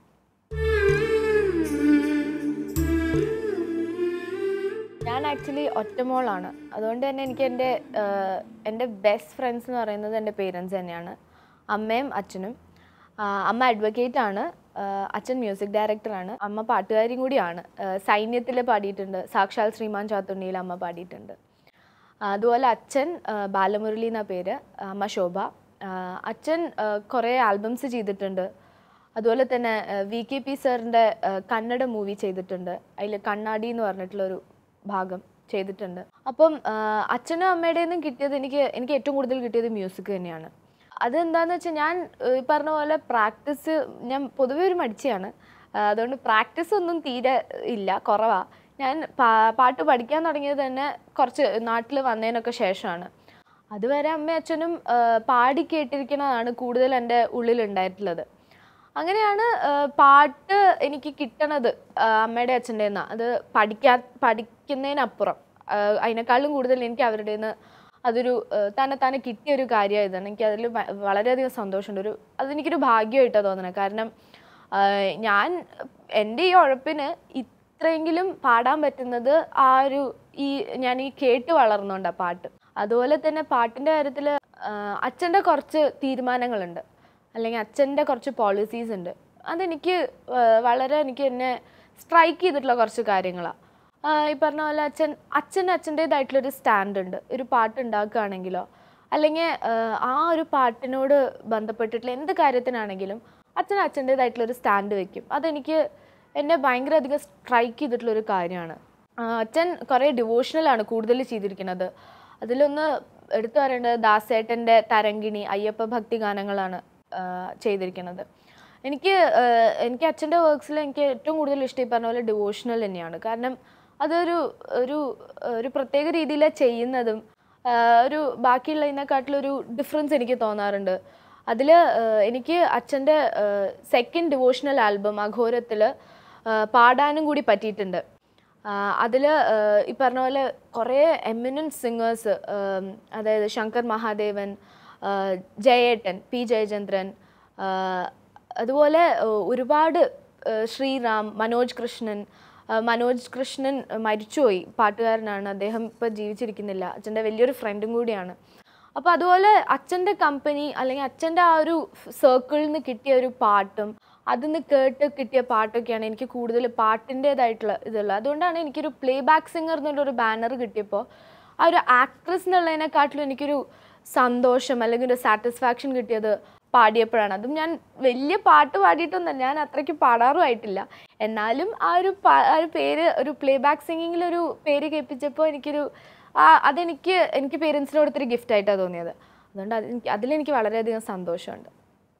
[SPEAKER 1] ഞാൻ ആക്ച്വലി ഒറ്റമോളാണ് അതുകൊണ്ട് തന്നെ എനിക്ക് എൻ്റെ ആഹ്, എൻ്റെ ബെസ്റ്റ് ഫ്രണ്ട്സ് എന്ന് പറയുന്നത് എൻ്റെ പേരൻസ് തന്നെയാണ് അമ്മയും അച്ഛനും ആഹ്, അമ്മ അഡ്വക്കേറ്റ് ആണ് ആഹ്, അച്ഛൻ മ്യൂസിക് ഡയറക്ടറാണ് അമ്മ പാട്ടുകാരിയും കൂടിയാണ് സൈന്യത്തിൽ പാടിയിട്ടുണ്ട് സാക്ഷാൽ ശ്രീമാൻ ചാത്തുണ്ണിയിൽ അമ്മ പാടിയിട്ടുണ്ട് ആഹ്, അതുപോലെ അച്ഛൻ ആഹ്, ബാലമുരളി എന്ന പേര് അമ്മ ശോഭ ആഹ്, അച്ഛൻ ആഹ്, കുറേ ആൽബംസ് ചെയ്തിട്ടുണ്ട് അതുപോലെ തന്നെ വി കെ പി സാറിൻ്റെ കന്നഡ മൂവി ചെയ്തിട്ടുണ്ട് അതിൽ കണ്ണാടി എന്ന് പറഞ്ഞിട്ടുള്ളൊരു ഭാഗം ചെയ്തിട്ടുണ്ട് അപ്പം ആ, അച്ഛനും അമ്മയുടെ നിന്നും കിട്ടിയത് എനിക്ക് എനിക്ക് ഏറ്റവും കൂടുതൽ കിട്ടിയത് മ്യൂസിക് തന്നെയാണ് അതെന്താന്ന് വെച്ചാൽ ഞാൻ ഏഹ്, ഈ പറഞ്ഞ പോലെ പ്രാക്ടീസ് ഞാൻ പൊതുവെ ഒരു മടിച്ചയാണ് ആ, അതുകൊണ്ട് പ്രാക്ടീസ് ഒന്നും തീരെ ഇല്ല കുറവാ ഞാൻ പാ- പാട്ട് പഠിക്കാൻ തുടങ്ങിയത് തന്നെ കുറച്ച് നാട്ടിൽ വന്നതിനൊക്കെ ശേഷമാണ് അതുവരെ അമ്മയും അച്ഛനും ആ, പാടി കേട്ടിരിക്കുന്നതാണ് കൂടുതൽ എൻ്റെ ഉള്ളിലുണ്ടായിട്ടുള്ളത് അങ്ങനെയാണ് ആ, പാട്ട് എനിക്ക് കിട്ടണത് ആ, അമ്മയുടെ അച്ഛൻ്റെ നിന്ന് അത് പഠിക്കാ പഠിക്കുന്നതിനപ്പുറം ആ, അതിനേക്കാളും കൂടുതൽ എനിക്ക് അവരുടെ നിന്ന് അതൊരു ആ, തന്നെ തന്നെ കിട്ടിയ ഒരു കാര്യമായതാണ് എനിക്ക് അതിൽ വളരെയധികം സന്തോഷമുണ്ട് ഒരു അതെനിക്കൊരു ഭാഗ്യമായിട്ടാണ് തോന്നുന്നത് കാരണം ആ, ഞാൻ എൻ്റെ ഈ ഉഴപ്പിന് ഇത്രയെങ്കിലും പാടാൻ പറ്റുന്നത് ആ ഒരു ഈ ഞാൻ ഈ കേട്ട് വളർന്നുകൊണ്ടാണ് പാട്ട് അതുപോലെ തന്നെ പാട്ടിൻ്റെ കാര്യത്തിൽ അച്ഛൻ്റെ കുറച്ച് തീരുമാനങ്ങളുണ്ട് അല്ലെങ്കിൽ അച്ഛൻ്റെ കുറച്ച് പോളിസീസ് ഉണ്ട് അതെനിക്ക് ആ, വളരെ എനിക്ക് എന്നെ സ്ട്രൈക്ക് ചെയ്തിട്ടുള്ള കുറച്ച് കാര്യങ്ങളാണ് ഈ പറഞ്ഞ പോലെ അച്ഛൻ അച്ഛന് അച്ഛൻ്റേതായിട്ടുള്ളൊരു സ്റ്റാൻഡ് ഉണ്ട് ഒരു പാട്ട് ഉണ്ടാക്കുകയാണെങ്കിലോ അല്ലെങ്കിൽ ആ ഒരു പാട്ടിനോട് ബന്ധപ്പെട്ടിട്ടുള്ള എന്ത് കാര്യത്തിനാണെങ്കിലും അച്ഛൻ അച്ഛൻ്റേതായിട്ടുള്ളൊരു സ്റ്റാൻഡ് വെക്കും അതെനിക്ക് എന്നെ ഭയങ്കര അധികം സ്ട്രൈക്ക് ചെയ്തിട്ടുള്ളൊരു കാര്യമാണ് ആ, അച്ഛൻ കുറേ ഡിവോഷണലാണ് കൂടുതൽ ചെയ്തിരിക്കുന്നത് അതിലൊന്ന് എടുത്തു പറയേണ്ടത് ദാസേട്ടൻ്റെ തരങ്കിണി അയ്യപ്പ ഭക്തി ഗാനങ്ങളാണ് ആ, ചെയ്തിരിക്കുന്നത് എനിക്ക് ആ, എനിക്ക് അച്ഛൻ്റെ വർക്ക്സിൽ എനിക്ക് ഏറ്റവും കൂടുതൽ ഇഷ്ടം ഈ പറഞ്ഞ പോലെ ഡിവോഷണൽ തന്നെയാണ് കാരണം അതൊരു ഒരു ഒരു പ്രത്യേക രീതിയിൽ ചെയ്യുന്നതും ആ, ഒരു ബാക്കിയുള്ളതിനെക്കാട്ടിലൊരു ഡിഫറൻസ് എനിക്ക് തോന്നാറുണ്ട് അതിൽ എനിക്ക് അച്ഛൻ്റെ സെക്കൻഡ് ഡിവോഷണൽ ആൽബം അഘോരത്തിൽ പാടാനും കൂടി പറ്റിയിട്ടുണ്ട് അതിൽ ഈ പറഞ്ഞ പോലെ കുറേ എമിനൻറ്റ് സിംഗേഴ്സ് അതായത് ശങ്കർ മഹാദേവൻ ആ, ജയേട്ടൻ പി ജയചന്ദ്രൻ ആ, അതുപോലെ ആ, ഒരുപാട് ആ, ശ്രീറാം മനോജ് കൃഷ്ണൻ ആ, മനോജ് കൃഷ്ണൻ മരിച്ചുപോയി പാട്ടുകാരനാണ് അദ്ദേഹം ഇപ്പോൾ ജീവിച്ചിരിക്കുന്നില്ല അച്ഛൻ്റെ വലിയൊരു ഫ്രണ്ടും കൂടിയാണ് അപ്പോൾ അതുപോലെ അച്ഛൻ്റെ കമ്പനി അല്ലെങ്കിൽ അച്ഛൻ്റെ ആ ഒരു സർക്കിളിൽ നിന്ന് കിട്ടിയ ഒരു പാട്ടും അതിൽ നിന്ന് കേട്ട് കിട്ടിയ പാട്ടൊക്കെയാണ് എനിക്ക് കൂടുതൽ പാട്ടിൻ്റേതായിട്ടുള്ള ഇതുള്ളത് അതുകൊണ്ടാണ് എനിക്കൊരു പ്ലേ ബാക്ക് സിംഗർ എന്നുള്ളൊരു ബാനർ കിട്ടിയപ്പോൾ ആ ഒരു ആക്ട്രസ് എന്നുള്ളതിനെക്കാട്ടിലും എനിക്കൊരു സന്തോഷം അല്ലെങ്കിൽ ഒരു സാറ്റിസ്ഫാക്ഷൻ കിട്ടിയത് പാടിയപ്പോഴാണ് അതും ഞാൻ വലിയ പാട്ട് പാടിയിട്ടൊന്നും ഞാൻ അത്രയ്ക്ക് പാടാറും ആയിട്ടില്ല എന്നാലും ആ ഒരു പാ- ആ ഒരു പേര് ഒരു പ്ലേ ബാക്ക് സിംഗിങ്ങിലൊരു പേര് കേൾപ്പിച്ചപ്പോൾ എനിക്കൊരു ആ അതെനിക്ക് എനിക്ക് പേരൻസിനോട് ഒത്തിരി ഗിഫ്റ്റ് ആയിട്ടാണ് തോന്നിയത് അതുകൊണ്ട് അത് എനിക്ക് അതിലെനിക്ക് വളരെയധികം സന്തോഷമുണ്ട്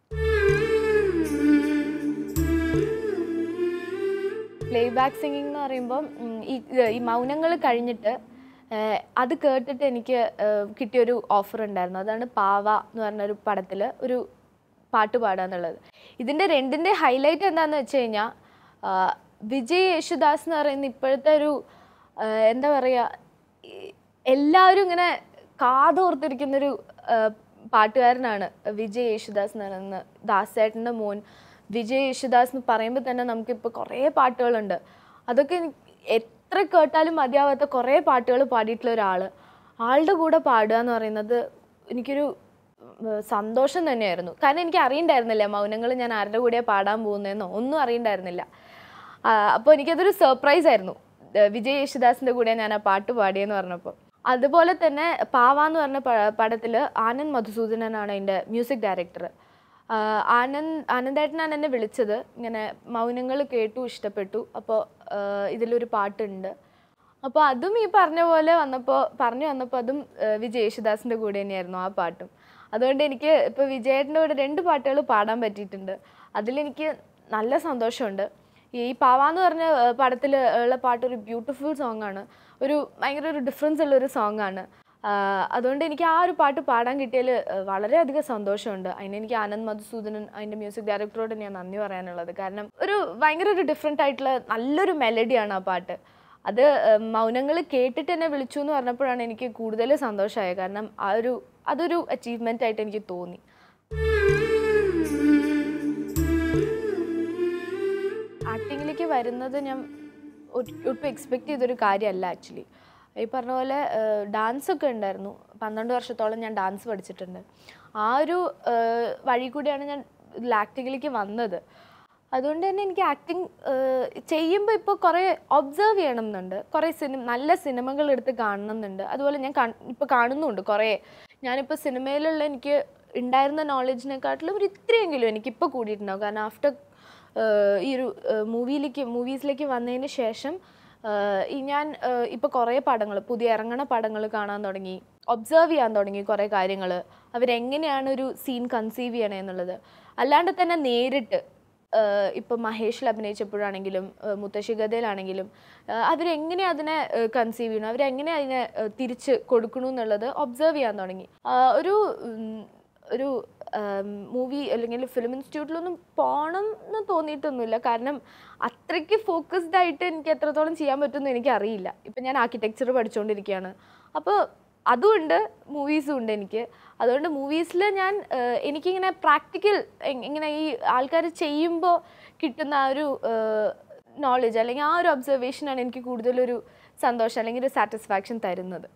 [SPEAKER 1] പ്ലേ ബാക്ക് സിംഗിങ് എന്ന് പറയുമ്പം ഉം, ഈ ഈ മൗനങ്ങൾ കഴിഞ്ഞിട്ട് ഏഹ്, അത് കേട്ടിട്ട് എനിക്ക് ഏഹ്, കിട്ടിയൊരു ഓഫർ ഉണ്ടായിരുന്നു അതാണ് പാവ എന്ന് പറഞ്ഞൊരു പടത്തിൽ ഒരു പാട്ട് പാടുക എന്നുള്ളത് ഇതിൻ്റെ രണ്ടിൻ്റെ ഹൈലൈറ്റ് എന്താണെന്ന് വെച്ച് കഴിഞ്ഞാൽ വിജയ് യേശുദാസ് എന്ന് പറയുന്ന ഇപ്പോഴത്തെ ഒരു ഏഹ്, എന്താ പറയുക ഈ എല്ലാവരും ഇങ്ങനെ കാതോർത്തിരിക്കുന്നൊരു ഏഹ്, പാട്ടുകാരനാണ് വിജയ് യേശുദാസ് എന്ന് പറയുന്ന ദാസേട്ടൻ്റെ മോൻ വിജയ് യേശുദാസ് എന്ന് പറയുമ്പോൾ തന്നെ നമുക്കിപ്പോൾ കുറേ പാട്ടുകളുണ്ട് അതൊക്കെ എനിക്ക് എത്ര കേട്ടാലും മതിയാവാത്ത കുറേ പാട്ടുകൾ പാടിയിട്ടുള്ള ഒരാൾ ആളുടെ കൂടെ പാടുക എന്ന് പറയുന്നത് എനിക്കൊരു ഉം, സന്തോഷം തന്നെയായിരുന്നു കാരണം എനിക്ക് അറിയണ്ടായിരുന്നില്ല മൗനങ്ങൾ ഞാൻ ആരുടെ കൂടെയാണ് പാടാൻ പോകുന്നതെന്നോ ഒന്നും അറിയണ്ടായിരുന്നില്ല അപ്പോൾ എനിക്കതൊരു സർപ്രൈസ് ആയിരുന്നു ഏഹ് വിജയ് യേശുദാസിൻ്റെ കൂടെ ഞാൻ ആ പാട്ട് പാടിയെന്ന് പറഞ്ഞപ്പോൾ അതുപോലെ തന്നെ പാവ എന്ന് പറഞ്ഞ പടത്തിൽ ആനന്ദ് മധുസൂദനനാണ് അതിൻ്റെ മ്യൂസിക് ഡയറക്ടർ ആനന്ദ് ആനന്ദേട്ടനാണ് എന്നെ വിളിച്ചത് ഇങ്ങനെ മൗനങ്ങൾ കേട്ടു ഇഷ്ടപ്പെട്ടു അപ്പോൾ ഇതിലൊരു പാട്ടുണ്ട് അപ്പോൾ അതും ഈ പറഞ്ഞ പോലെ വന്നപ്പോൾ പറഞ്ഞു വന്നപ്പോൾ അതും ഏഹ് വിജയ് യേശുദാസിൻ്റെ കൂടെ തന്നെയായിരുന്നു ആ പാട്ടും അതുകൊണ്ട് എനിക്ക് ഇപ്പോൾ വിജയേട്ടൻ്റെ കൂടെ രണ്ട് പാട്ടുകൾ പാടാൻ പറ്റിയിട്ടുണ്ട് അതിലെനിക്ക് നല്ല സന്തോഷമുണ്ട് ഈ പാവ എന്ന് പറഞ്ഞ പടത്തിൽ ഉള്ള പാട്ട് ഒരു ബ്യൂട്ടിഫുൾ സോങ് ആണ് ഒരു ഭയങ്കര ഒരു ഡിഫറൻസ് ഉള്ള ഒരു സോങ് ആണ് ആഹ് അതുകൊണ്ട് എനിക്ക് ആ ഒരു പാട്ട് പാടാൻ കിട്ടിയതിൽ വളരെയധികം സന്തോഷമുണ്ട് അതിന് എനിക്ക് ആനന്ദ് മധുസൂദനൻ അതിൻ്റെ മ്യൂസിക് ഡയറക്ടറോട് ഞാൻ നന്ദി പറയാനുള്ളത് കാരണം ഒരു ഭയങ്കര ഒരു ഡിഫറെൻ്റ് ആയിട്ടുള്ള നല്ലൊരു മെലഡിയാണ് ആ പാട്ട് അത് മൗനങ്ങൾ കേട്ടിട്ട് എന്നെ വിളിച്ചു എന്ന് പറഞ്ഞപ്പോഴാണ് എനിക്ക് കൂടുതൽ സന്തോഷമായത് കാരണം ആ ഒരു അതൊരു അച്ചീവ്മെൻ്റ് ആയിട്ട് എനിക്ക് തോന്നി ആക്ടിങ്ങിലേക്ക് വരുന്നത് ഞാൻ ഒട്ട്- ഒട്ടും എക്സ്പെക്ട് ചെയ്തൊരു കാര്യമല്ല ആക്ച്വലി ഈ പറഞ്ഞ പോലെ ഡാൻസ് ഒക്കെ ഉണ്ടായിരുന്നു പന്ത്രണ്ട് വർഷത്തോളം ഞാൻ ഡാൻസ് പഠിച്ചിട്ടുണ്ട് ആ ഒരു ഏഹ്, വഴി കൂടിയാണ് ഞാൻ ആക്ടിങ്ങിലേക്ക് വന്നത് അതുകൊണ്ട് തന്നെ എനിക്ക് ആക്ടിങ് ചെയ്യുമ്പോൾ ഇപ്പോൾ കുറേ ഒബ്സർവ് ചെയ്യണം എന്നുണ്ട് കുറേ സിനിമ നല്ല സിനിമകൾ എടുത്ത് കാണണമെന്നുണ്ട് അതുപോലെ ഞാൻ ഇപ്പോൾ കാണുന്നുണ്ട് കുറേ ഞാനിപ്പോൾ സിനിമയിലുള്ള എനിക്ക് ഉണ്ടായിരുന്ന നോളജിനെക്കാട്ടിലും ഒരു ഇത്രയെങ്കിലും എനിക്കിപ്പോൾ കൂടിയിട്ടുണ്ടാവും കാരണം ആഫ്റ്റർ ഈ ഒരു മൂവിയിലേക്ക് മൂവീസിലേക്ക് വന്നതിന് ശേഷം ആഹ് ഈ ഞാൻ ഇപ്പോൾ കുറേ പടങ്ങൾ പുതിയ ഇറങ്ങണ പടങ്ങൾ കാണാൻ തുടങ്ങി ഒബ്സർവ് ചെയ്യാൻ തുടങ്ങി കുറേ കാര്യങ്ങൾ അവരെങ്ങനെയാണ് ഒരു സീൻ കൺസീവ് ചെയ്യണേ എന്നുള്ളത് അല്ലാണ്ട് തന്നെ നേരിട്ട് ഇപ്പം മഹേഷിൽ അഭിനയിച്ചപ്പോഴാണെങ്കിലും ആഹ് മുത്തശ്ശി ഗതയിലാണെങ്കിലും ആഹ് അവരെങ്ങനെ അതിനെ കൺസീവ് ചെയ്യണം അവരെങ്ങനെ അതിനെ ആഹ് തിരിച്ച് കൊടുക്കണു എന്നുള്ളത് ഒബ്സർവ് ചെയ്യാൻ തുടങ്ങി ആഹ് ഒരു ഉം, ഒരു മൂവി അല്ലെങ്കിൽ ഫിലിം ഇൻസ്റ്റിറ്റ്യൂട്ടിലൊന്നും പോകണം എന്ന് തോന്നിയിട്ടൊന്നുമില്ല കാരണം അത്രയ്ക്ക് ഫോക്കസ്ഡ് ആയിട്ട് എനിക്ക് എത്രത്തോളം ചെയ്യാൻ പറ്റുമെന്ന് എനിക്കറിയില്ല ഇപ്പം ഞാൻ ആർക്കിടെക്ചർ പഠിച്ചുകൊണ്ടിരിക്കുകയാണ് അപ്പോൾ അതുമുണ്ട് മൂവീസും ഉണ്ട് എനിക്ക് അതുകൊണ്ട് മൂവീസിൽ ഞാൻ ഏഹ്, എനിക്കിങ്ങനെ പ്രാക്ടിക്കൽ ഇങ്ങനെ ഈ ആൾക്കാർ ചെയ്യുമ്പോൾ കിട്ടുന്ന ആ ഒരു നോളജ് അല്ലെങ്കിൽ ആ ഒരു ഒബ്സർവേഷനാണ് എനിക്ക് കൂടുതലൊരു സന്തോഷം അല്ലെങ്കിൽ ഒരു സാറ്റിസ്ഫാക്ഷൻ തരുന്നത്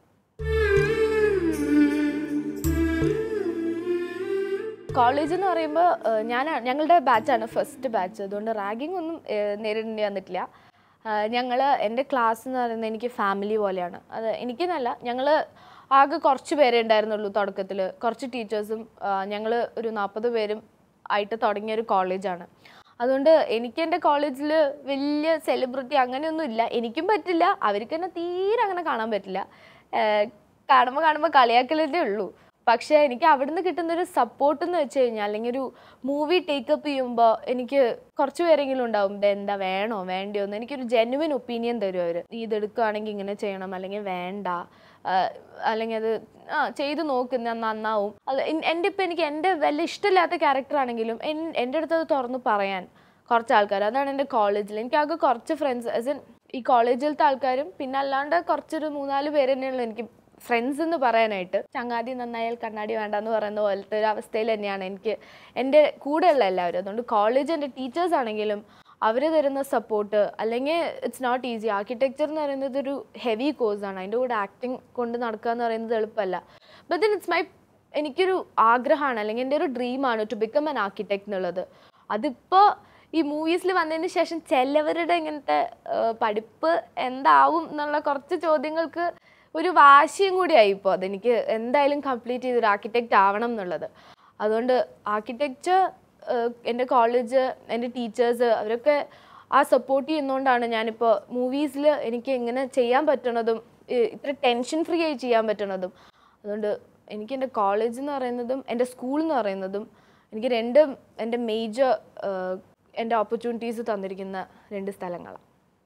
[SPEAKER 1] കോളേജ് എന്ന് പറയുമ്പോൾ ഞാൻ ഞങ്ങളുടെ ബാച്ചാണ് ഫസ്റ്റ് ബാച്ച് അതുകൊണ്ട് റാഗിങ് ഒന്നും ഏഹ്, നേരിടേണ്ടി വന്നിട്ടില്ല ഞങ്ങൾ എൻ്റെ ക്ലാസ് എന്ന് പറയുന്നത് എനിക്ക് ഫാമിലി പോലെയാണ് അത് എനിക്കെന്നല്ല ഞങ്ങൾ ആകെ കുറച്ച് പേരേ ഉണ്ടായിരുന്നുള്ളൂ തുടക്കത്തിൽ കുറച്ച് ടീച്ചേഴ്സും ഞങ്ങൾ ഒരു നാൽപ്പത് പേരും ആയിട്ട് തുടങ്ങിയ ഒരു കോളേജാണ് അതുകൊണ്ട് എനിക്ക് എൻ്റെ കോളേജിൽ വലിയ സെലിബ്രിറ്റി അങ്ങനെയൊന്നും ഇല്ല എനിക്കും പറ്റില്ല അവർക്ക് തന്നെ തീരെ അങ്ങനെ കാണാൻ പറ്റില്ല ഏഹ്, കാണുമ്പോൾ കാണുമ്പോൾ കളിയാക്കലേ ഉള്ളൂ പക്ഷേ എനിക്ക് അവിടുന്ന് കിട്ടുന്ന ഒരു സപ്പോർട്ട് എന്ന് വെച്ച് കഴിഞ്ഞാൽ അല്ലെങ്കിൽ ഒരു മൂവി ടേക്കപ്പ് ചെയ്യുമ്പോൾ എനിക്ക് കുറച്ച് പേരെങ്കിലും ഉണ്ടാവും ഇത് എന്താ വേണോ വേണ്ടയോ എന്ന് എനിക്കൊരു ജെന്യുവൻ ഒപ്പീനിയൻ തരും അവർ നീ ഇത് എടുക്കുകയാണെങ്കിൽ ഇങ്ങനെ ചെയ്യണം അല്ലെങ്കിൽ വേണ്ട ആഹ് അല്ലെങ്കിൽ അത് ആ ചെയ്ത് നോക്ക് ഞാൻ നന്നാവും അത് എൻ- എൻ്റെ ഇപ്പം എനിക്ക് എൻ്റെ വല്ല ഇഷ്ടമില്ലാത്ത ക്യാരക്ടർ ആണെങ്കിലും എൻ- എൻ്റെ അടുത്ത് അത് തുറന്ന് പറയാൻ കുറച്ച് ആൾക്കാർ അതാണ് എൻ്റെ കോളേജിൽ എനിക്ക് ആകെ കുറച്ച് ഫ്രണ്ട്സ് ആസ് ഇൻ ഈ കോളേജിലത്തെ ആൾക്കാരും പിന്നെ അല്ലാണ്ട് കുറച്ചൊരു മൂന്നാല് പേര് തന്നെയുള്ളൂ എനിക്ക് ഫ്രണ്ട്സ് എന്ന് പറയാനായിട്ട് ചങ്ങാതി നന്നായാൽ കണ്ണാടി വേണ്ട എന്ന് പറയുന്ന പോലത്തെ ഒരു അവസ്ഥയിൽ തന്നെയാണ് എനിക്ക് എൻ്റെ കൂടെയുള്ള എല്ലാവരും അതുകൊണ്ട് കോളേജ് എൻ്റെ ടീച്ചേഴ്സ് ആണെങ്കിലും അവർ തരുന്ന സപ്പോർട്ട് അല്ലെങ്കിൽ ഇറ്റ്സ് നോട്ട് ഈസി ആർക്കിടെക്ചർ എന്ന് പറയുന്നത് ഒരു ഹെവി കോഴ്സാണ് അതിൻ്റെ കൂടെ ആക്ടിങ് കൊണ്ട് നടക്കുക എന്ന് പറയുന്നത് എളുപ്പമല്ല ബട്ട് ദെൻ ഇറ്റ്സ് മൈ എനിക്കൊരു ആഗ്രഹമാണ് അല്ലെങ്കിൽ എൻ്റെ ഒരു ഡ്രീമാണ് ടു ബിക്കം ആൻ ആർക്കിടെക്ട് എന്നുള്ളത് അതിപ്പോൾ ഈ മൂവീസിൽ വന്നതിന് ശേഷം ചിലവരുടെ ഇങ്ങനത്തെ ആ, പഠിപ്പ് എന്താവും എന്നുള്ള കുറച്ച് ചോദ്യങ്ങൾക്ക് ഒരു വാശിയും കൂടിയായി ഇപ്പോൾ അതെനിക്ക് എന്തായാലും കംപ്ലീറ്റ് ചെയ്തൊരു ആർക്കിടെക്റ്റ് ആവണം എന്നുള്ളത് അതുകൊണ്ട് ആർക്കിടെക്ചർ എൻ്റെ കോളേജ് എൻ്റെ ടീച്ചേഴ്സ് അവരൊക്കെ ആ സപ്പോർട്ട് ചെയ്യുന്നതുകൊണ്ടാണ് ഞാനിപ്പോൾ മൂവീസിൽ എനിക്ക് എങ്ങനെ ചെയ്യാൻ പറ്റണതും ഇ- ഇത്ര ടെൻഷൻ ഫ്രീ ആയി ചെയ്യാൻ പറ്റണതും അതുകൊണ്ട് എനിക്ക് എൻ്റെ കോളേജ് എന്ന് പറയുന്നതും എൻ്റെ സ്കൂൾ എന്ന് പറയുന്നതും എനിക്ക് രണ്ടും എൻ്റെ മേജർ എൻ്റെ ഓപ്പർച്യൂണിറ്റീസ് തന്നിരിക്കുന്ന രണ്ട് സ്ഥലങ്ങളാണ്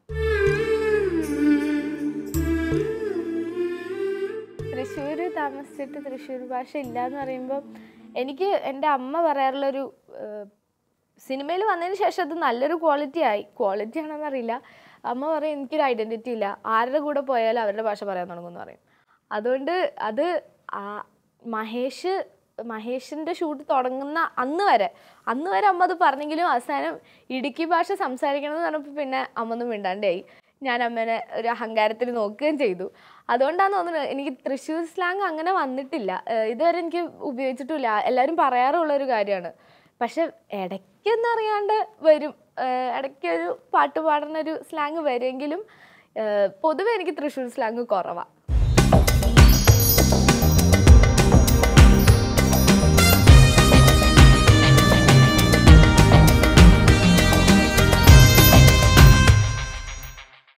[SPEAKER 1] തൃശ്ശൂർ താമസിച്ചിട്ട് തൃശ്ശൂർ ഭാഷ ഇല്ല എന്ന് പറയുമ്പോൾ എനിക്ക് എൻ്റെ അമ്മ പറയാറുള്ളൊരു സിനിമയിൽ വന്നതിന് ശേഷം അത് നല്ലൊരു ക്വാളിറ്റി ആയി ക്വാളിറ്റി ആണെന്നറിയില്ല അമ്മ പറയും എനിക്കൊരു ഐഡൻറ്റിറ്റി ഇല്ല ആരുടെ കൂടെ പോയാലും അവരുടെ ഭാഷ പറയാൻ തുടങ്ങുമെന്ന് പറയും അതുകൊണ്ട് അത് ആ മഹേഷ് മഹേഷിൻ്റെ ഷൂട്ട് തുടങ്ങുന്ന അന്ന് വരെ അന്ന് വരെ അമ്മ അത് പറഞ്ഞെങ്കിലും അവസാനം ഇടുക്കി ഭാഷ സംസാരിക്കണമെന്ന് പറഞ്ഞപ്പോൾ പിന്നെ അമ്മ ഒന്നും മിണ്ടാണ്ടായി ഞാൻ അമ്മേനെ ഒരു അഹങ്കാരത്തിൽ നോക്കുകയും ചെയ്തു അതുകൊണ്ടാണ് തോന്നുന്നത് എനിക്ക് തൃശ്ശൂർ സ്ലാങ് അങ്ങനെ വന്നിട്ടില്ല ഏഹ് ഇതുവരെ എനിക്ക് ഉപയോഗിച്ചിട്ടില്ല എല്ലാവരും പറയാറുള്ള ഒരു കാര്യമാണ് പക്ഷെ ഇടയ്ക്കൊന്നറിയാണ്ട് വരും ഏഹ് ഇടയ്ക്കൊരു പാട്ട് പാടുന്ന ഒരു സ്ലാങ് വരുമെങ്കിലും ഏഹ് പൊതുവെ എനിക്ക് തൃശ്ശൂർ സ്ലാങ് കുറവാണ്